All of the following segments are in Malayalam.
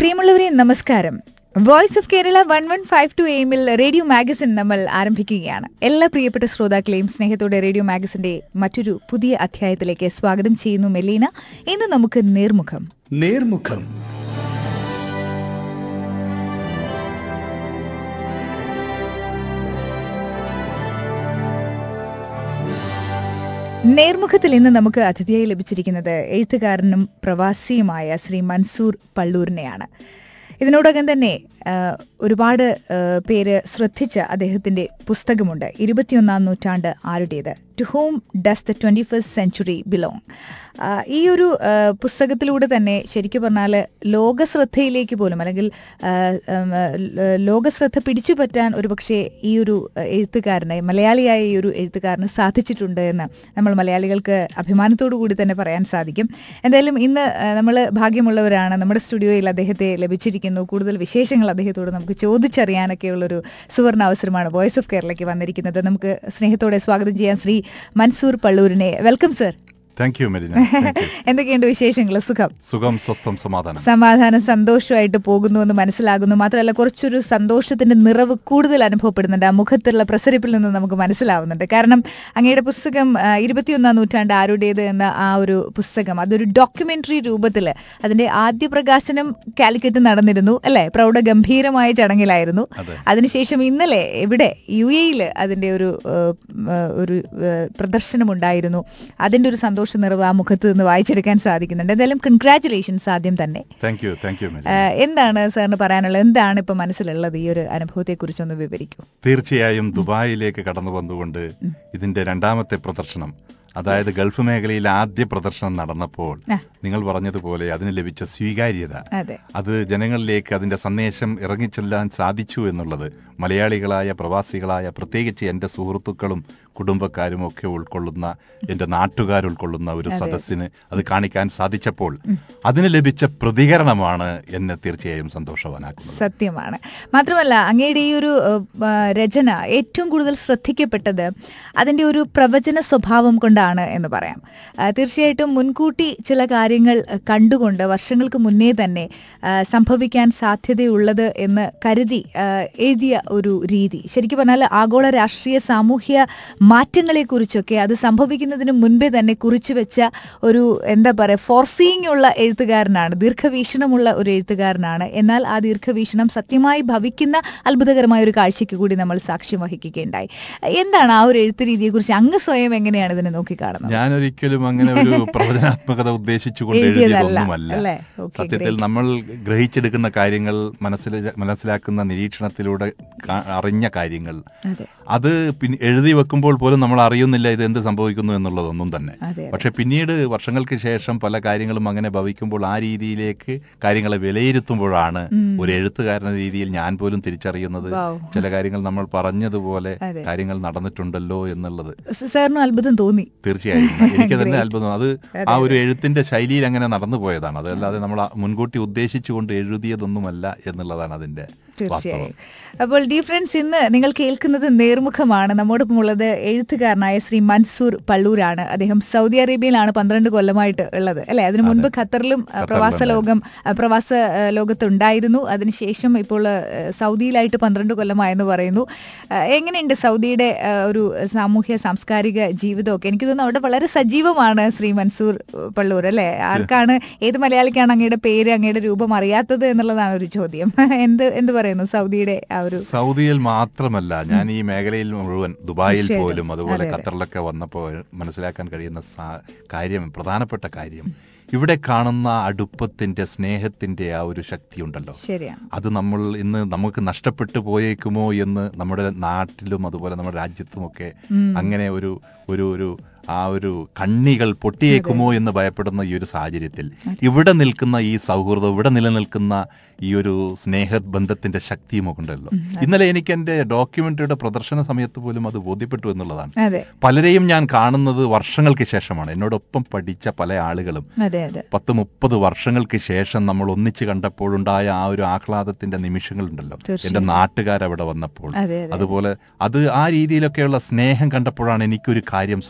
പ്രിയമുള്ളവരെ നമസ്കാരം voice of Kerala one one five two എയിമിൽ റേഡിയോ മാഗസിൻ നമ്മൾ ആരംഭിക്കുകയാണ് എല്ലാ പ്രിയപ്പെട്ട ശ്രോതാക്കളെയും സ്നേഹത്തോടെ റേഡിയോ മാഗസിന്റെ മറ്റൊരു പുതിയ അധ്യായത്തിലേക്ക് സ്വാഗതം ചെയ്യുന്നു മെലീന ഇന്ന് നമുക്ക് നേർമുഖം നേർമുഖം നേർമുഖത്തിൽ ഇന്ന് നമുക്ക് അതിഥിയായി ലഭിച്ചിരിക്കുന്നത് എഴുത്തുകാരനും പ്രവാസിയുമായ ശ്രീ മൻസൂർ പള്ളൂരിനെയാണ് ഇതിനോടകം തന്നെ ആ, ഒരുപാട് ആ, പേര് ശ്രദ്ധിച്ച അദ്ദേഹത്തിന്റെ പുസ്തകമുണ്ട് ഇരുപത്തിയൊന്നാം നൂറ്റാണ്ട് ആരുടേത് to whom does the twenty first century belong ഈ ഒരു ആ, പുസ്തകത്തിലൂടെ തന്നെ ശരിക്കും പറഞ്ഞാൽ ലോകശ്രദ്ധയിലേക്ക് പോലും അല്ലെങ്കിൽ ആ, ഉം, ആ, ല- ലോകശ്രദ്ധ പിടിച്ചു പറ്റാൻ ഒരുപക്ഷെ ഈ ഒരു ആ, എഴുത്തുകാരനെ മലയാളിയായ ഈ ഒരു എഴുത്തുകാരന് സാധിച്ചിട്ടുണ്ട് എന്ന് നമ്മൾ മലയാളികൾക്ക് അഭിമാനത്തോടു കൂടി തന്നെ പറയാൻ സാധിക്കും എന്തായാലും ഇന്ന് നമ്മൾ ഭാഗ്യമുള്ളവരാണ് നമ്മുടെ സ്റ്റുഡിയോയിൽ അദ്ദേഹത്തെ ലഭിച്ചിരിക്കുന്നു കൂടുതൽ വിശേഷങ്ങൾ അദ്ദേഹത്തോട് നമുക്ക് ചോദിച്ചറിയാനൊക്കെയുള്ളൊരു സുവർണ അവസരമാണ് വോയിസ് ഓഫ് കേരളയ്ക്ക് വന്നിരിക്കുന്നത് നമുക്ക് സ്നേഹത്തോടെ സ്വാഗതം ചെയ്യാം ശ്രീ മൻസൂർ പള്ളൂരിനെ welcome sir thank you Melina Thank you. എന്തൊക്കെയുണ്ട് വിശേഷങ്ങൾ സുഖം സുഖം സ്വസ്ഥം സമാധാനം സമാധാനം സന്തോഷമായിട്ട് പോകുന്നു എന്ന് മനസ്സിലാകുന്നു മാത്രമല്ല കുറച്ചൊരു സന്തോഷത്തിന്റെ നിറവ് കൂടുതൽ അനുഭവപ്പെടുന്നുണ്ട് ആ മുഖത്തുള്ള പ്രസരിപ്പിൽ നിന്ന് നമുക്ക് മനസ്സിലാവുന്നുണ്ട് കാരണം അങ്ങയുടെ പുസ്തകം ആ, ഇരുപത്തിയൊന്നാം നൂറ്റാണ്ട് ആരുടേത് എന്ന ആ ഒരു പുസ്തകം അതൊരു ഡോക്യുമെന്ററി രൂപത്തിൽ അതിന്റെ ആദ്യ പ്രകാശനം കാലിക്കറ്റ് നടന്നിരുന്നു അല്ലെ പ്രൗഢഗംഭീരമായ ചടങ്ങിലായിരുന്നു അതെ അതിനുശേഷം ഇന്നലെ ഇവിടെ യു എയിൽ അതിന്റെ ഒരു ഏഹ്, ഏഹ്, ഒരു ഏഹ്, പ്രദർശനമുണ്ടായിരുന്നു അതിന്റെ ഒരു സന്തോഷ നിറവ് ആ മുഖത്ത് നിന്ന് വായിച്ചെടുക്കാൻ സാധിക്കുന്നുണ്ട് എന്തായാലും കൺഗ്രാറ്റുലേഷൻസ് ആദ്യം തന്നെ thank you thank you Melina ഏഹ്, എന്താണ് സാറിന് പറയാനുള്ളത് എന്താണ് ഇപ്പൊ മനസ്സിലുള്ളത് ഈ ഒരു അനുഭവത്തെ കുറിച്ചൊന്ന് വിവരിക്കൂ തീർച്ചയായും ദുബായിലേക്ക് കടന്നു വന്നുകൊണ്ട് ഇതിന്റെ രണ്ടാമത്തെ പ്രദർശനം അതായത് ഗൾഫ് മേഖലയിൽ ആദ്യ പ്രദർശനം നടന്നപ്പോൾ ആ. നിങ്ങൾ പറഞ്ഞതുപോലെ അതിന് ലഭിച്ച സ്വീകാര്യത അതെ അത് ജനങ്ങളിലേക്ക് അതിന്റെ സന്ദേശം ഇറങ്ങിച്ചെല്ലാൻ സാധിച്ചു എന്നുള്ളത് മലയാളികളായ പ്രവാസികളായ പ്രത്യേകിച്ച് എൻ്റെ സുഹൃത്തുക്കളും കുടുംബക്കാരും ഒക്കെ ഉൾക്കൊള്ളുന്ന എൻ്റെ നാട്ടുകാർ ഉൾക്കൊള്ളുന്ന ഒരു സദസ്സിന് അത് കാണിക്കാൻ സാധിച്ചപ്പോൾ അതിന് ലഭിച്ച പ്രതികരണമാണ് എന്നെ തീർച്ചയായും സന്തോഷവാനാക്കുന്നത് സത്യമാണ് മാത്രമല്ല അങ്ങയുടെ ഈ ഒരു ഏഹ്, ആ, രചന ഏറ്റവും കൂടുതൽ ശ്രദ്ധിക്കപ്പെട്ടത് അതിൻ്റെ ഒരു പ്രവചന സ്വഭാവം കൊണ്ടാണ് എന്ന് പറയാം ആ, തീർച്ചയായിട്ടും മുൻകൂട്ടി ചില കാര്യങ്ങൾ അഹ്, കണ്ടുകൊണ്ട് വർഷങ്ങൾക്ക് മുന്നേ തന്നെ ആ, സംഭവിക്കാൻ സാധ്യതയുള്ളത് എന്ന് കരുതി ആ, എഴുതിയ ഒരു രീതി ശരിക്കും പറഞ്ഞാൽ ആഗോള രാഷ്ട്രീയ സാമൂഹ്യ മാറ്റങ്ങളെക്കുറിച്ചൊക്കെ അത് സംഭവിക്കുന്നതിന് മുൻപേ തന്നെ കുറിച്ചു വെച്ച ഒരു എന്താ പറയുക ഫോർസീയിങ് ഉള്ള എഴുത്തുകാരനാണ് ദീർഘവീക്ഷണമുള്ള ഒരു എഴുത്തുകാരനാണ് എന്നാൽ ആ ദീർഘവീക്ഷണം സത്യമായി ഭവിക്കുന്ന അത്ഭുതകരമായ ഒരു കാഴ്ചയ്ക്ക് കൂടി നമ്മൾ സാക്ഷ്യം വഹിക്കുകയുണ്ടായി എന്താണ് ആ ഒരു എഴുത്ത് രീതിയെക്കുറിച്ച് അങ്ങ് സ്വയം എങ്ങനെയാണ് ഇതിനെ നോക്കിക്കാണുന്നത് ഞാൻ ഒരിക്കലും അങ്ങനെ ഒരു പ്രവചനാത്മകത ഉദ്ദേശിച്ചുകൊണ്ട് എഴുതിയതല്ല, എഴുതിയതൊന്നുമല്ല അല്ലേ? Okay, സത്യത്തിൽ great. നമ്മൾ ഗ്രഹിച്ചെടുക്കുന്ന കാര്യങ്ങൾ മനസ്സിൽ മനസ്സിലാക്കുന്ന നിരീക്ഷണത്തിലൂടെ കാ- അറിഞ്ഞ കാര്യങ്ങൾ അതെ അത് പിന്നെ എഴുതി വെക്കുമ്പോൾ പോലും നമ്മൾ അറിയുന്നില്ല ഇത് എന്ത് സംഭവിക്കുന്നു എന്നുള്ളതൊന്നും തന്നെ അതെ പക്ഷെ പിന്നീട് വർഷങ്ങൾക്ക് ശേഷം പല കാര്യങ്ങളും അങ്ങനെ ഭവിക്കുമ്പോൾ ആ രീതിയിലേക്ക് കാര്യങ്ങളെ വിലയിരുത്തുമ്പോഴാണ് ഒരു എഴുത്തുകാരന രീതിയിൽ ഞാൻ പോലും തിരിച്ചറിയുന്നത് Wow. ചില കാര്യങ്ങൾ നമ്മൾ പറഞ്ഞതുപോലെ അതെ. കാര്യങ്ങൾ നടന്നിട്ടുണ്ടല്ലോ എന്നുള്ളത് സ- സാറിനും അത്ഭുതം തോന്നി തീർച്ചയായും എനിക്ക് തന്നെ Great. അത്ഭുതം അത് ആ ഒരു എഴുത്തിന്റെ ശൈലിയിൽ അങ്ങനെ നടന്നു പോയതാണ് അതല്ലാതെ നമ്മൾ ആ മുൻകൂട്ടി ഉദ്ദേശിച്ചുകൊണ്ട് എഴുതിയതൊന്നുമല്ല എന്നുള്ളതാണ് അതിന്റെ വാസ്തവം തീർച്ചയായും അപ്പോൾ ഡിഫറൻസ് ഇന്ന് നിങ്ങൾ കേൾക്കുന്നത് നേർമുഖമാണ് നമ്മോടൊപ്പം ഉള്ളത് എഴുത്തുകാരനായ ശ്രീ മൻസൂർ പള്ളൂരാണ് അദ്ദേഹം സൗദി അറേബ്യയിലാണ് പന്ത്രണ്ട് കൊല്ലമായിട്ട് ഉള്ളത് അല്ലെ അതിനു മുൻപ് ഖത്തറിലും അഹ്, പ്രവാസ ലോകം അഹ്, പ്രവാസ അഹ്, ലോകത്തുണ്ടായിരുന്നു അതിനുശേഷം ഇപ്പോൾ അഹ്, സൗദിയിലായിട്ട് പന്ത്രണ്ട് കൊല്ലമായെന്ന് പറയുന്നു അഹ്, എങ്ങനെയുണ്ട് സൗദിയുടെ അഹ്, ഒരു സാമൂഹ്യ സാംസ്കാരിക ജീവിതമൊക്കെ എനിക്ക് തോന്നുന്നു അവിടെ വളരെ സജീവമാണ് ശ്രീ മൻസൂർ പള്ളൂർ അല്ലെ ആർക്കാണ് ഏത് മലയാളിക്കാണ് അങ്ങയുടെ പേര് അങ്ങയുടെ രൂപം അറിയാത്തത് എന്നുള്ളതാണ് ഒരു ചോദ്യം എന്ത് എന്ത് പറയുന്നു സൗദിയുടെ ആ ഒരു സൗദിയിൽ മാത്രമല്ല ഞാൻ ഈ മേഖലയിൽ മുഴുവൻ ദുബായിൽ തീർച്ചയായിട്ടും. പോലും അതുപോലെ അതെ, അതെ. ഖത്തറിലൊക്കെ വന്നപ്പോൾ മനസ്സിലാക്കാൻ കഴിയുന്ന സാ- കാര്യം പ്രധാനപ്പെട്ട കാര്യം ഇവിടെ കാണുന്ന അടുപ്പത്തിന്റെ സ്നേഹത്തിന്റെ ആ ഒരു ശക്തി ഉണ്ടല്ലോ ശരിയാണ് അത് നമ്മൾ ഇന്ന് നമുക്ക് നഷ്ടപ്പെട്ടു പോയേക്കുമോ എന്ന് നമ്മുടെ നാട്ടിലും അതുപോലെ നമ്മുടെ രാജ്യത്തുമൊക്കെ അങ്ങനെ ഒരു ഒരു ഒരു ആ ഒരു കണ്ണികൾ പൊട്ടിയേക്കുമോ എന്ന് ഭയപ്പെടുന്ന ഈ ഒരു സാഹചര്യത്തിൽ ഇവിടെ നിൽക്കുന്ന ഈ സൗഹൃദം ഇവിടെ നിലനിൽക്കുന്ന ഈ ഒരു സ്നേഹബന്ധത്തിന്റെ ശക്തിയും ഒക്കെ ഉണ്ടല്ലോ ഇന്നലെ എനിക്ക് എൻ്റെ ഡോക്യുമെന്ററിയുടെ പ്രദർശന സമയത്ത് പോലും അത് ബോധ്യപ്പെട്ടു എന്നുള്ളതാണ് അതെ പലരെയും ഞാൻ കാണുന്നത് വർഷങ്ങൾക്ക് ശേഷമാണ് എന്നോടൊപ്പം പഠിച്ച പല ആളുകളും അതെ അതെ പത്ത് മുപ്പത് വർഷങ്ങൾക്ക് ശേഷം നമ്മൾ ഒന്നിച്ച് കണ്ടപ്പോഴുണ്ടായ ആ ഒരു ആഹ്ലാദത്തിന്റെ നിമിഷങ്ങളുണ്ടല്ലോ തീർച്ചയായും. എന്റെ നാട്ടുകാരവിടെ വന്നപ്പോൾ അതെ അതെ അതുപോലെ അത് ആ രീതിയിലൊക്കെയുള്ള സ്നേഹം കണ്ടപ്പോഴാണ് എനിക്കൊരു കാര്യം സ്വയം ബോധ്യം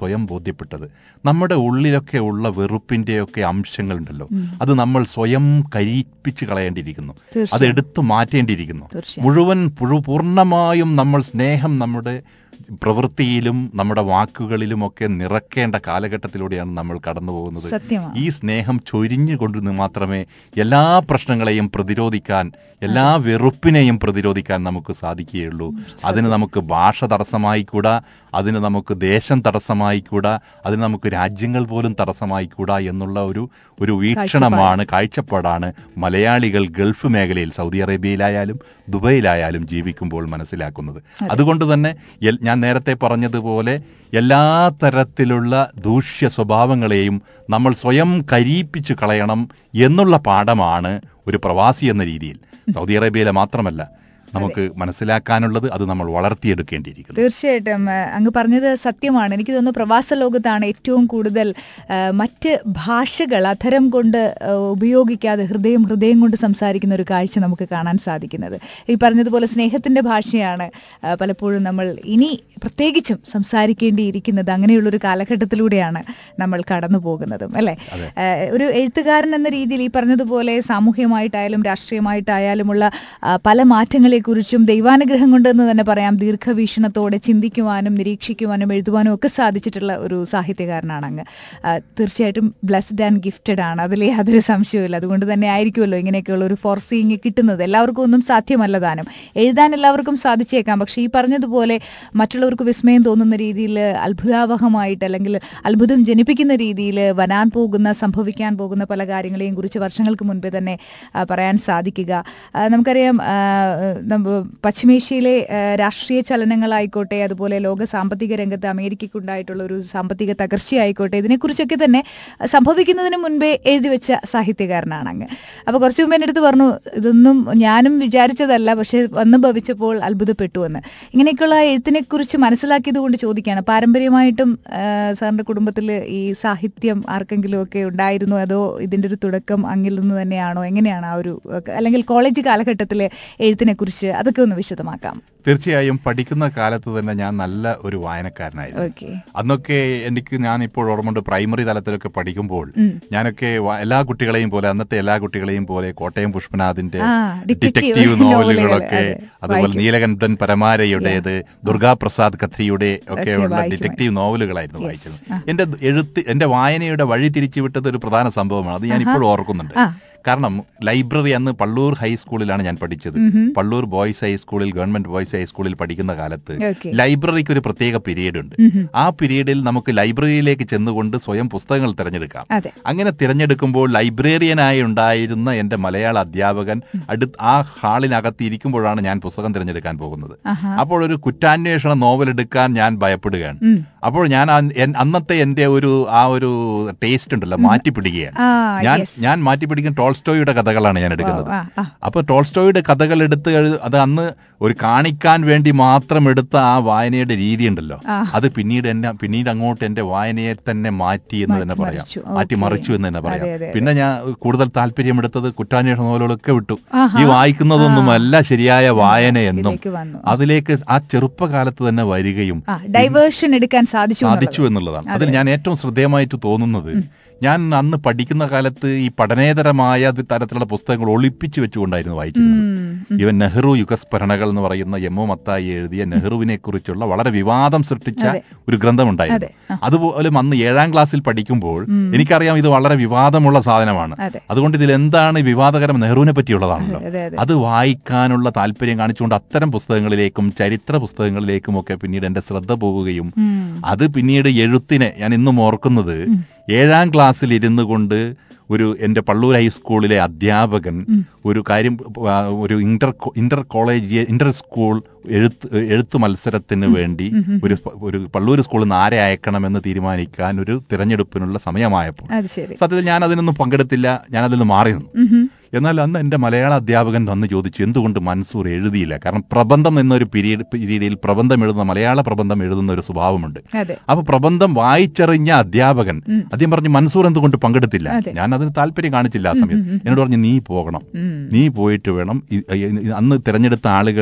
ബോധ്യപ്പെട്ടത് നമ്മുടെ ഉള്ളിലൊക്കെ ഉള്ള വെറുപ്പിൻ്റെയൊക്കെ അംശങ്ങളുണ്ടല്ലോ അത് നമ്മൾ സ്വയം കരിപ്പിച്ച് കളയേണ്ടിയിരിക്കുന്നു അത് തീർച്ചയായും എടുത്തു മാറ്റേണ്ടിയിരിക്കുന്നു തീർച്ചയായും മുഴുവൻ പുഴു- പൂർണ്ണമായും നമ്മൾ സ്നേഹം നമ്മുടെ പ്രവൃത്തിയിലും നമ്മുടെ വാക്കുകളിലുമൊക്കെ നിറക്കേണ്ട കാലഘട്ടത്തിലൂടെയാണ് നമ്മൾ കടന്നു പോകുന്നത് സത്യമാണ് ഈ സ്നേഹം ചൊരിഞ്ഞുകൊണ്ടിരുന്ന് മാത്രമേ എല്ലാ പ്രശ്നങ്ങളെയും പ്രതിരോധിക്കാൻ എല്ലാ വെറുപ്പിനെയും പ്രതിരോധിക്കാൻ നമുക്ക് സാധിക്കുകയുള്ളൂ അതിന് നമുക്ക് ഭാഷ തടസ്സമായിക്കൂടാ അതിന് നമുക്ക് ദേശം തടസ്സമായിക്കൂടാ അതിന് നമുക്ക് രാജ്യങ്ങൾ പോലും തടസ്സമായിക്കൂടാ എന്നുള്ള ഒരു ഒരു വീക്ഷണമാണ് കാഴ്ചപ്പാടാണ് മലയാളികൾ ഗൾഫ് മേഖലയിൽ സൗദി അറേബ്യയിലായാലും ദുബൈയിലായാലും ജീവിക്കുമ്പോൾ മനസ്സിലാക്കുന്നത് അതുകൊണ്ട് തന്നെ എൽ- ഞാൻ നേരത്തെ പറഞ്ഞതുപോലെ എല്ലാ തരത്തിലുള്ള ദൂഷ്യ സ്വഭാവങ്ങളെയും നമ്മൾ സ്വയം കരീപ്പിച്ചു കളയണം എന്നുള്ള പാഠമാണ് ഒരു പ്രവാസി എന്ന രീതിയിൽ സൗദി അറേബ്യയിലെ മാത്രമല്ല നമുക്ക് മനസ്സിലാക്കാനുള്ളത് അത് നമ്മൾ വളർത്തിയെടുക്കേണ്ടിയിരിക്കുന്നു തീർച്ചയായിട്ടും ആ, അങ്ങ് പറഞ്ഞത് സത്യമാണ് എനിക്ക് തോന്നുന്നു പ്രവാസ ലോകത്താണ് ഏറ്റവും കൂടുതൽ ആ, മറ്റ് ഭാഷകൾ അധരം കൊണ്ട് ആ, ഉപയോഗിക്കാതെ ഹൃദയം ഹൃദയം കൊണ്ട് സംസാരിക്കുന്ന ഒരു കാഴ്ച നമുക്ക് കാണാൻ സാധിക്കുന്നത് ഈ പറഞ്ഞതുപോലെ സ്നേഹത്തിന്റെ ഭാഷയാണ് ആ, പലപ്പോഴും നമ്മൾ ഇനി പ്രത്യേകിച്ചും സംസാരിക്കേണ്ടിയിരിക്കുന്നത് അങ്ങനെയുള്ളൊരു കാലഘട്ടത്തിലൂടെയാണ് നമ്മൾ കടന്നു പോകുന്നതും അല്ലേ അതെ. ആ, ഒരു എഴുത്തുകാരൻ എന്ന രീതിയിൽ ഈ പറഞ്ഞതുപോലെ സാമൂഹ്യമായിട്ടായാലും രാഷ്ട്രീയമായിട്ടായാലുമുള്ള ആ, പല മാറ്റങ്ങളെക്കുറിച്ചും ദൈവാനുഗ്രഹം കൊണ്ടെന്ന് തന്നെ പറയാം ദീർഘവീക്ഷണത്തോടെ ചിന്തിക്കുവാനും നിരീക്ഷിക്കുവാനും എഴുതുവാനും ഒക്കെ സാധിച്ചിട്ടുള്ള ഒരു സാഹിത്യകാരനാണ് അങ്ങ് ആ, തീർച്ചയായിട്ടും ബ്ലെസ്ഡ് ആൻഡ് ഗിഫ്റ്റഡ് ആണ് അതിൽ യാതൊരു സംശയവുമില്ല അതുകൊണ്ട് തന്നെ ആയിരിക്കുമല്ലോ ഇങ്ങനെയൊക്കെയുള്ള ഒരു ഫോർസീയിങ് കിട്ടുന്നത് എല്ലാവർക്കും ഒന്നും സാധ്യമല്ല താനും എഴുതാൻ എല്ലാവർക്കും സാധിച്ചേക്കാം പക്ഷേ ഈ പറഞ്ഞതുപോലെ മറ്റുള്ളവർക്ക് വിസ്മയം തോന്നുന്ന രീതിയിൽ അത്ഭുതാവഹമായിട്ട് അല്ലെങ്കിൽ അത്ഭുതം ജനിപ്പിക്കുന്ന രീതിയിൽ വരാൻ പോകുന്ന സംഭവിക്കാൻ പോകുന്ന പല കാര്യങ്ങളെയും കുറിച്ച് വർഷങ്ങൾക്ക് മുൻപേ തന്നെ ആ, പറയാൻ സാധിക്കുക ആ, നമുക്കറിയാം ആ, നമ്മ- പശ്ചിമേഷ്യയിലെ ആ, രാഷ്ട്രീയ ചലനങ്ങളായിക്കോട്ടെ അതുപോലെ ലോക സാമ്പത്തിക രംഗത്ത് അമേരിക്കയ്ക്കുണ്ടായിട്ടുള്ള ഒരു സാമ്പത്തിക തകർച്ചയായിക്കോട്ടെ ഇതിനെക്കുറിച്ചൊക്കെ തന്നെ സംഭവിക്കുന്നതിന് മുൻപേ എഴുതി വെച്ച സാഹിത്യകാരനാണ് അങ്ങ് അപ്പോൾ കുറച്ച് മുമ്പ് എൻ്റെ അടുത്ത് പറഞ്ഞു ഇതൊന്നും ഞാനും വിചാരിച്ചതല്ല പക്ഷേ വന്നു ഭവിച്ചപ്പോൾ അത്ഭുതപ്പെട്ടു എന്ന് ഇങ്ങനെയൊക്കെയുള്ള എഴുത്തിനെക്കുറിച്ച് മനസ്സിലാക്കിയത് കൊണ്ട് ചോദിക്കുകയാണ് പാരമ്പര്യമായിട്ടും ആ, സാറിൻ്റെ കുടുംബത്തിൽ ഈ സാഹിത്യം ആർക്കെങ്കിലും ഒക്കെ ഉണ്ടായിരുന്നോ അതോ ഇതിൻ്റെ ഒരു തുടക്കം അങ്ങിൽ നിന്ന് തന്നെയാണോ എങ്ങനെയാണ് ആ ഒരു അല്ലെങ്കിൽ കോളേജ് കാലഘട്ടത്തിലെ എഴുത്തിനെക്കുറിച്ച് അതൊക്കെ ഒന്ന് വിശദമാക്കാം തീർച്ചയായും പഠിക്കുന്ന കാലത്ത് തന്നെ ഞാൻ നല്ല ഒരു വായനക്കാരനായിരുന്നു ഓക്കെ അന്നൊക്കെ എനിക്ക് ഞാൻ ഇപ്പോൾ ഓർമ്മയുണ്ട് പ്രൈമറി തലത്തിലൊക്കെ പഠിക്കുമ്പോൾ ഞാനൊക്കെ വ- എല്ലാ കുട്ടികളെയും പോലെ അന്നത്തെ എല്ലാ കുട്ടികളെയും പോലെ കോട്ടയം പുഷ്പനാഥിന്റെ ആ, detective ഡിറ്റക്റ്റീവ് നോവലുകൾ, നോവലുകളൊക്കെ അതെ, അതുപോലെ വായിക്കും. നീലകണ്ഠൻ പരമാരയുടേത് ദുർഗാപ്രസാദ് ഖത്രിയുടെ ഒക്കെയുള്ള വായിക്കും. ഡിറ്റക്റ്റീവ് നോവലുകളായിരുന്നു Yes. വായിച്ചത് ആ. എന്റെ എഴുത്ത് എന്റെ വായനയുടെ വഴി തിരിച്ചുവിട്ടത് ഒരു പ്രധാന സംഭവമാണ് അത് ഞാൻ ഇപ്പോൾ ഓർക്കുന്നുണ്ട് ആ കാരണം ലൈബ്രറി അന്ന് പള്ളൂർ ഹൈസ്കൂളിലാണ് ഞാൻ പഠിച്ചത് ഉം പള്ളൂർ ബോയ്സ് ഹൈസ്കൂളിൽ ഗവൺമെന്റ് ബോയ്സ് ഹൈസ്കൂളിൽ പഠിക്കുന്ന കാലത്ത് ഓക്കെ ലൈബ്രറിക്ക് ഒരു പ്രത്യേക പീരീഡ് ഉണ്ട് ആ പീരീഡിൽ നമുക്ക് ലൈബ്രറിയിലേക്ക് ചെന്നുകൊണ്ട് സ്വയം പുസ്തകങ്ങൾ തിരഞ്ഞെടുക്കാം അതെ അങ്ങനെ തിരഞ്ഞെടുക്കുമ്പോൾ ലൈബ്രറിയനായി ഉണ്ടായിരുന്ന എൻ്റെ മലയാള അധ്യാപകൻ അടുത്ത് ആ ഹാളിനകത്ത് ഇരിക്കുമ്പോഴാണ് ഞാൻ പുസ്തകം തിരഞ്ഞെടുക്കാൻ പോകുന്നത് ആഹാ അപ്പോൾ ഒരു കുറ്റാന്വേഷണ നോവൽ എടുക്കാൻ ഞാൻ ഭയപ്പെടുകയാണ് ഉം. അപ്പോൾ ഞാൻ ആ- എൻ- അന്നത്തെ എൻ്റെ ഒരു ആ ഒരു ടേസ്റ്റ് ഉണ്ടല്ലോ മാറ്റിപ്പിടിക്കുകയാണ് ആ ഞാൻ yes. ഞാൻ മാറ്റിപ്പിടിക്കുന്ന ടോൾസ്റ്റോയുടെ കഥകളാണ് ഞാൻ എടുക്കുന്നത് ആ ആ അപ്പൊ ടോൾസ്റ്റോയുടെ കഥകൾ എടുത്ത് എഴു- അത് അന്ന് ഒരു കാണിക്കാൻ വേണ്ടി മാത്രം എടുത്ത ആ വായനയുടെ രീതി ഉണ്ടല്ലോ ആ. അത് പിന്നീട് എന്നെ പിന്നീട് അങ്ങോട്ട് എന്റെ വായനയെ തന്നെ മാറ്റി എന്ന് തന്നെ പറയാം മാറ്റിമറിച്ചു. മാറ്റി ഓക്കേ. മറിച്ചു എന്ന് തന്നെ പറയാം അതെ, അതെ, പിന്നെ ഞാൻ കൂടുതൽ താല്പര്യമെടുത്തത് കുറ്റാന്വേഷണ നോവലുകളൊക്കെ വിട്ടു ആഹാ. ഈ വായിക്കുന്നതൊന്നുമല്ല ശരിയായ വായനയെന്നും ഇതിലേക്ക് വന്നു അതിലേക്ക് ആ ചെറുപ്പകാലത്ത് തന്നെ വരികയും ആ ഡൈവേർഷൻ എടുക്കാൻ സാധിച്ചു സാധിച്ചു എന്നുള്ളതാണ് അതിൽ ഞാൻ ഏറ്റവും ശ്രദ്ധേയമായിട്ട് തോന്നുന്നത് ഞാൻ അന്ന് പഠിക്കുന്ന കാലത്ത് ഈ പഠനേതരമായ തരത്തിലുള്ള പുസ്തകങ്ങൾ ഒളിപ്പിച്ചു വെച്ചുകൊണ്ടായിരുന്നു വായിച്ചിരുന്നത് ഇവൻ നെഹ്റു യുഗസ്മരണകൾ എന്ന് പറയുന്ന എം ഒ മത്തായി എഴുതിയ നെഹ്റുവിനെ കുറിച്ചുള്ള വളരെ വിവാദം സൃഷ്ടിച്ച അതെ. ഒരു ഗ്രന്ഥമുണ്ടായിരുന്നു അതെ, ആ. അതുപോലെ അന്ന് ഏഴാം ക്ലാസ്സിൽ പഠിക്കുമ്പോൾ എനിക്കറിയാം ഇത് വളരെ വിവാദമുള്ള സാധനമാണ് അതെ അതുകൊണ്ട് ഇതിൽ എന്താണ് വിവാദകരം നെഹ്റുവിനെ പറ്റിയുള്ളതാണല്ലോ അതെ അതെ അത് വായിക്കാനുള്ള താല്പര്യം കാണിച്ചുകൊണ്ട് അത്തരം പുസ്തകങ്ങളിലേക്കും ചരിത്ര പുസ്തകങ്ങളിലേക്കും ഒക്കെ പിന്നീട് എന്റെ ശ്രദ്ധ പോവുകയും ഉം. അത് പിന്നീട് എഴുത്തിനെ ഞാൻ ഇന്നും ഓർക്കുന്നത് ഏഴാം ക്ലാസ്സിൽ ഇരുന്നു കൊണ്ട് ഒരു എൻ്റെ പള്ളൂർ ഹൈസ്കൂളിലെ അധ്യാപകൻ ഒരു കാര്യം ആ, ഒരു inter co- inter college inter school എഴുത്ത് എഴുത്ത് മത്സരത്തിന് വേണ്ടി ഒരു പ- ഒരു പള്ളൂർ സ്കൂളിൽ നിന്ന് ആരെ അയക്കണമെന്ന് തീരുമാനിക്കാൻ ഒരു തിരഞ്ഞെടുപ്പിനുള്ള സമയമായപ്പോൾ അത് ശരി സത്യത്തിൽ ഞാൻ അതിനൊന്നും പങ്കെടുത്തില്ല ഞാൻ അതിൽ നിന്ന് മാറി നിന്നു ഉം. എന്നാൽ അന്ന് എൻ്റെ മലയാള അധ്യാപകൻ വന്ന് ചോദിച്ചു എന്തുകൊണ്ട് മൻസൂർ എഴുതിയില്ല കാരണം പ്രബന്ധം എന്നൊരു പീരീഡ് പീരീഡിൽ പ്രബന്ധം എഴുതുന്ന മലയാള പ്രബന്ധം എഴുതുന്ന ഒരു സ്വഭാവമുണ്ട് അതെ അപ്പൊ പ്രബന്ധം വായിച്ചറിഞ്ഞ അധ്യാപകൻ അദ്ദേഹം പറഞ്ഞു മൻസൂർ എന്തുകൊണ്ട് പങ്കെടുത്തില്ല അതെ. ഞാൻ അതിന് താല്പര്യം കാണിച്ചില്ല ആ സമയത്ത് എന്നോട് പറഞ്ഞു നീ പോകണം ഉം. നീ പോയിട്ട് വേണം ഇ- ഇ- അന്ന് തിരഞ്ഞെടുത്ത ആളുകളിൽ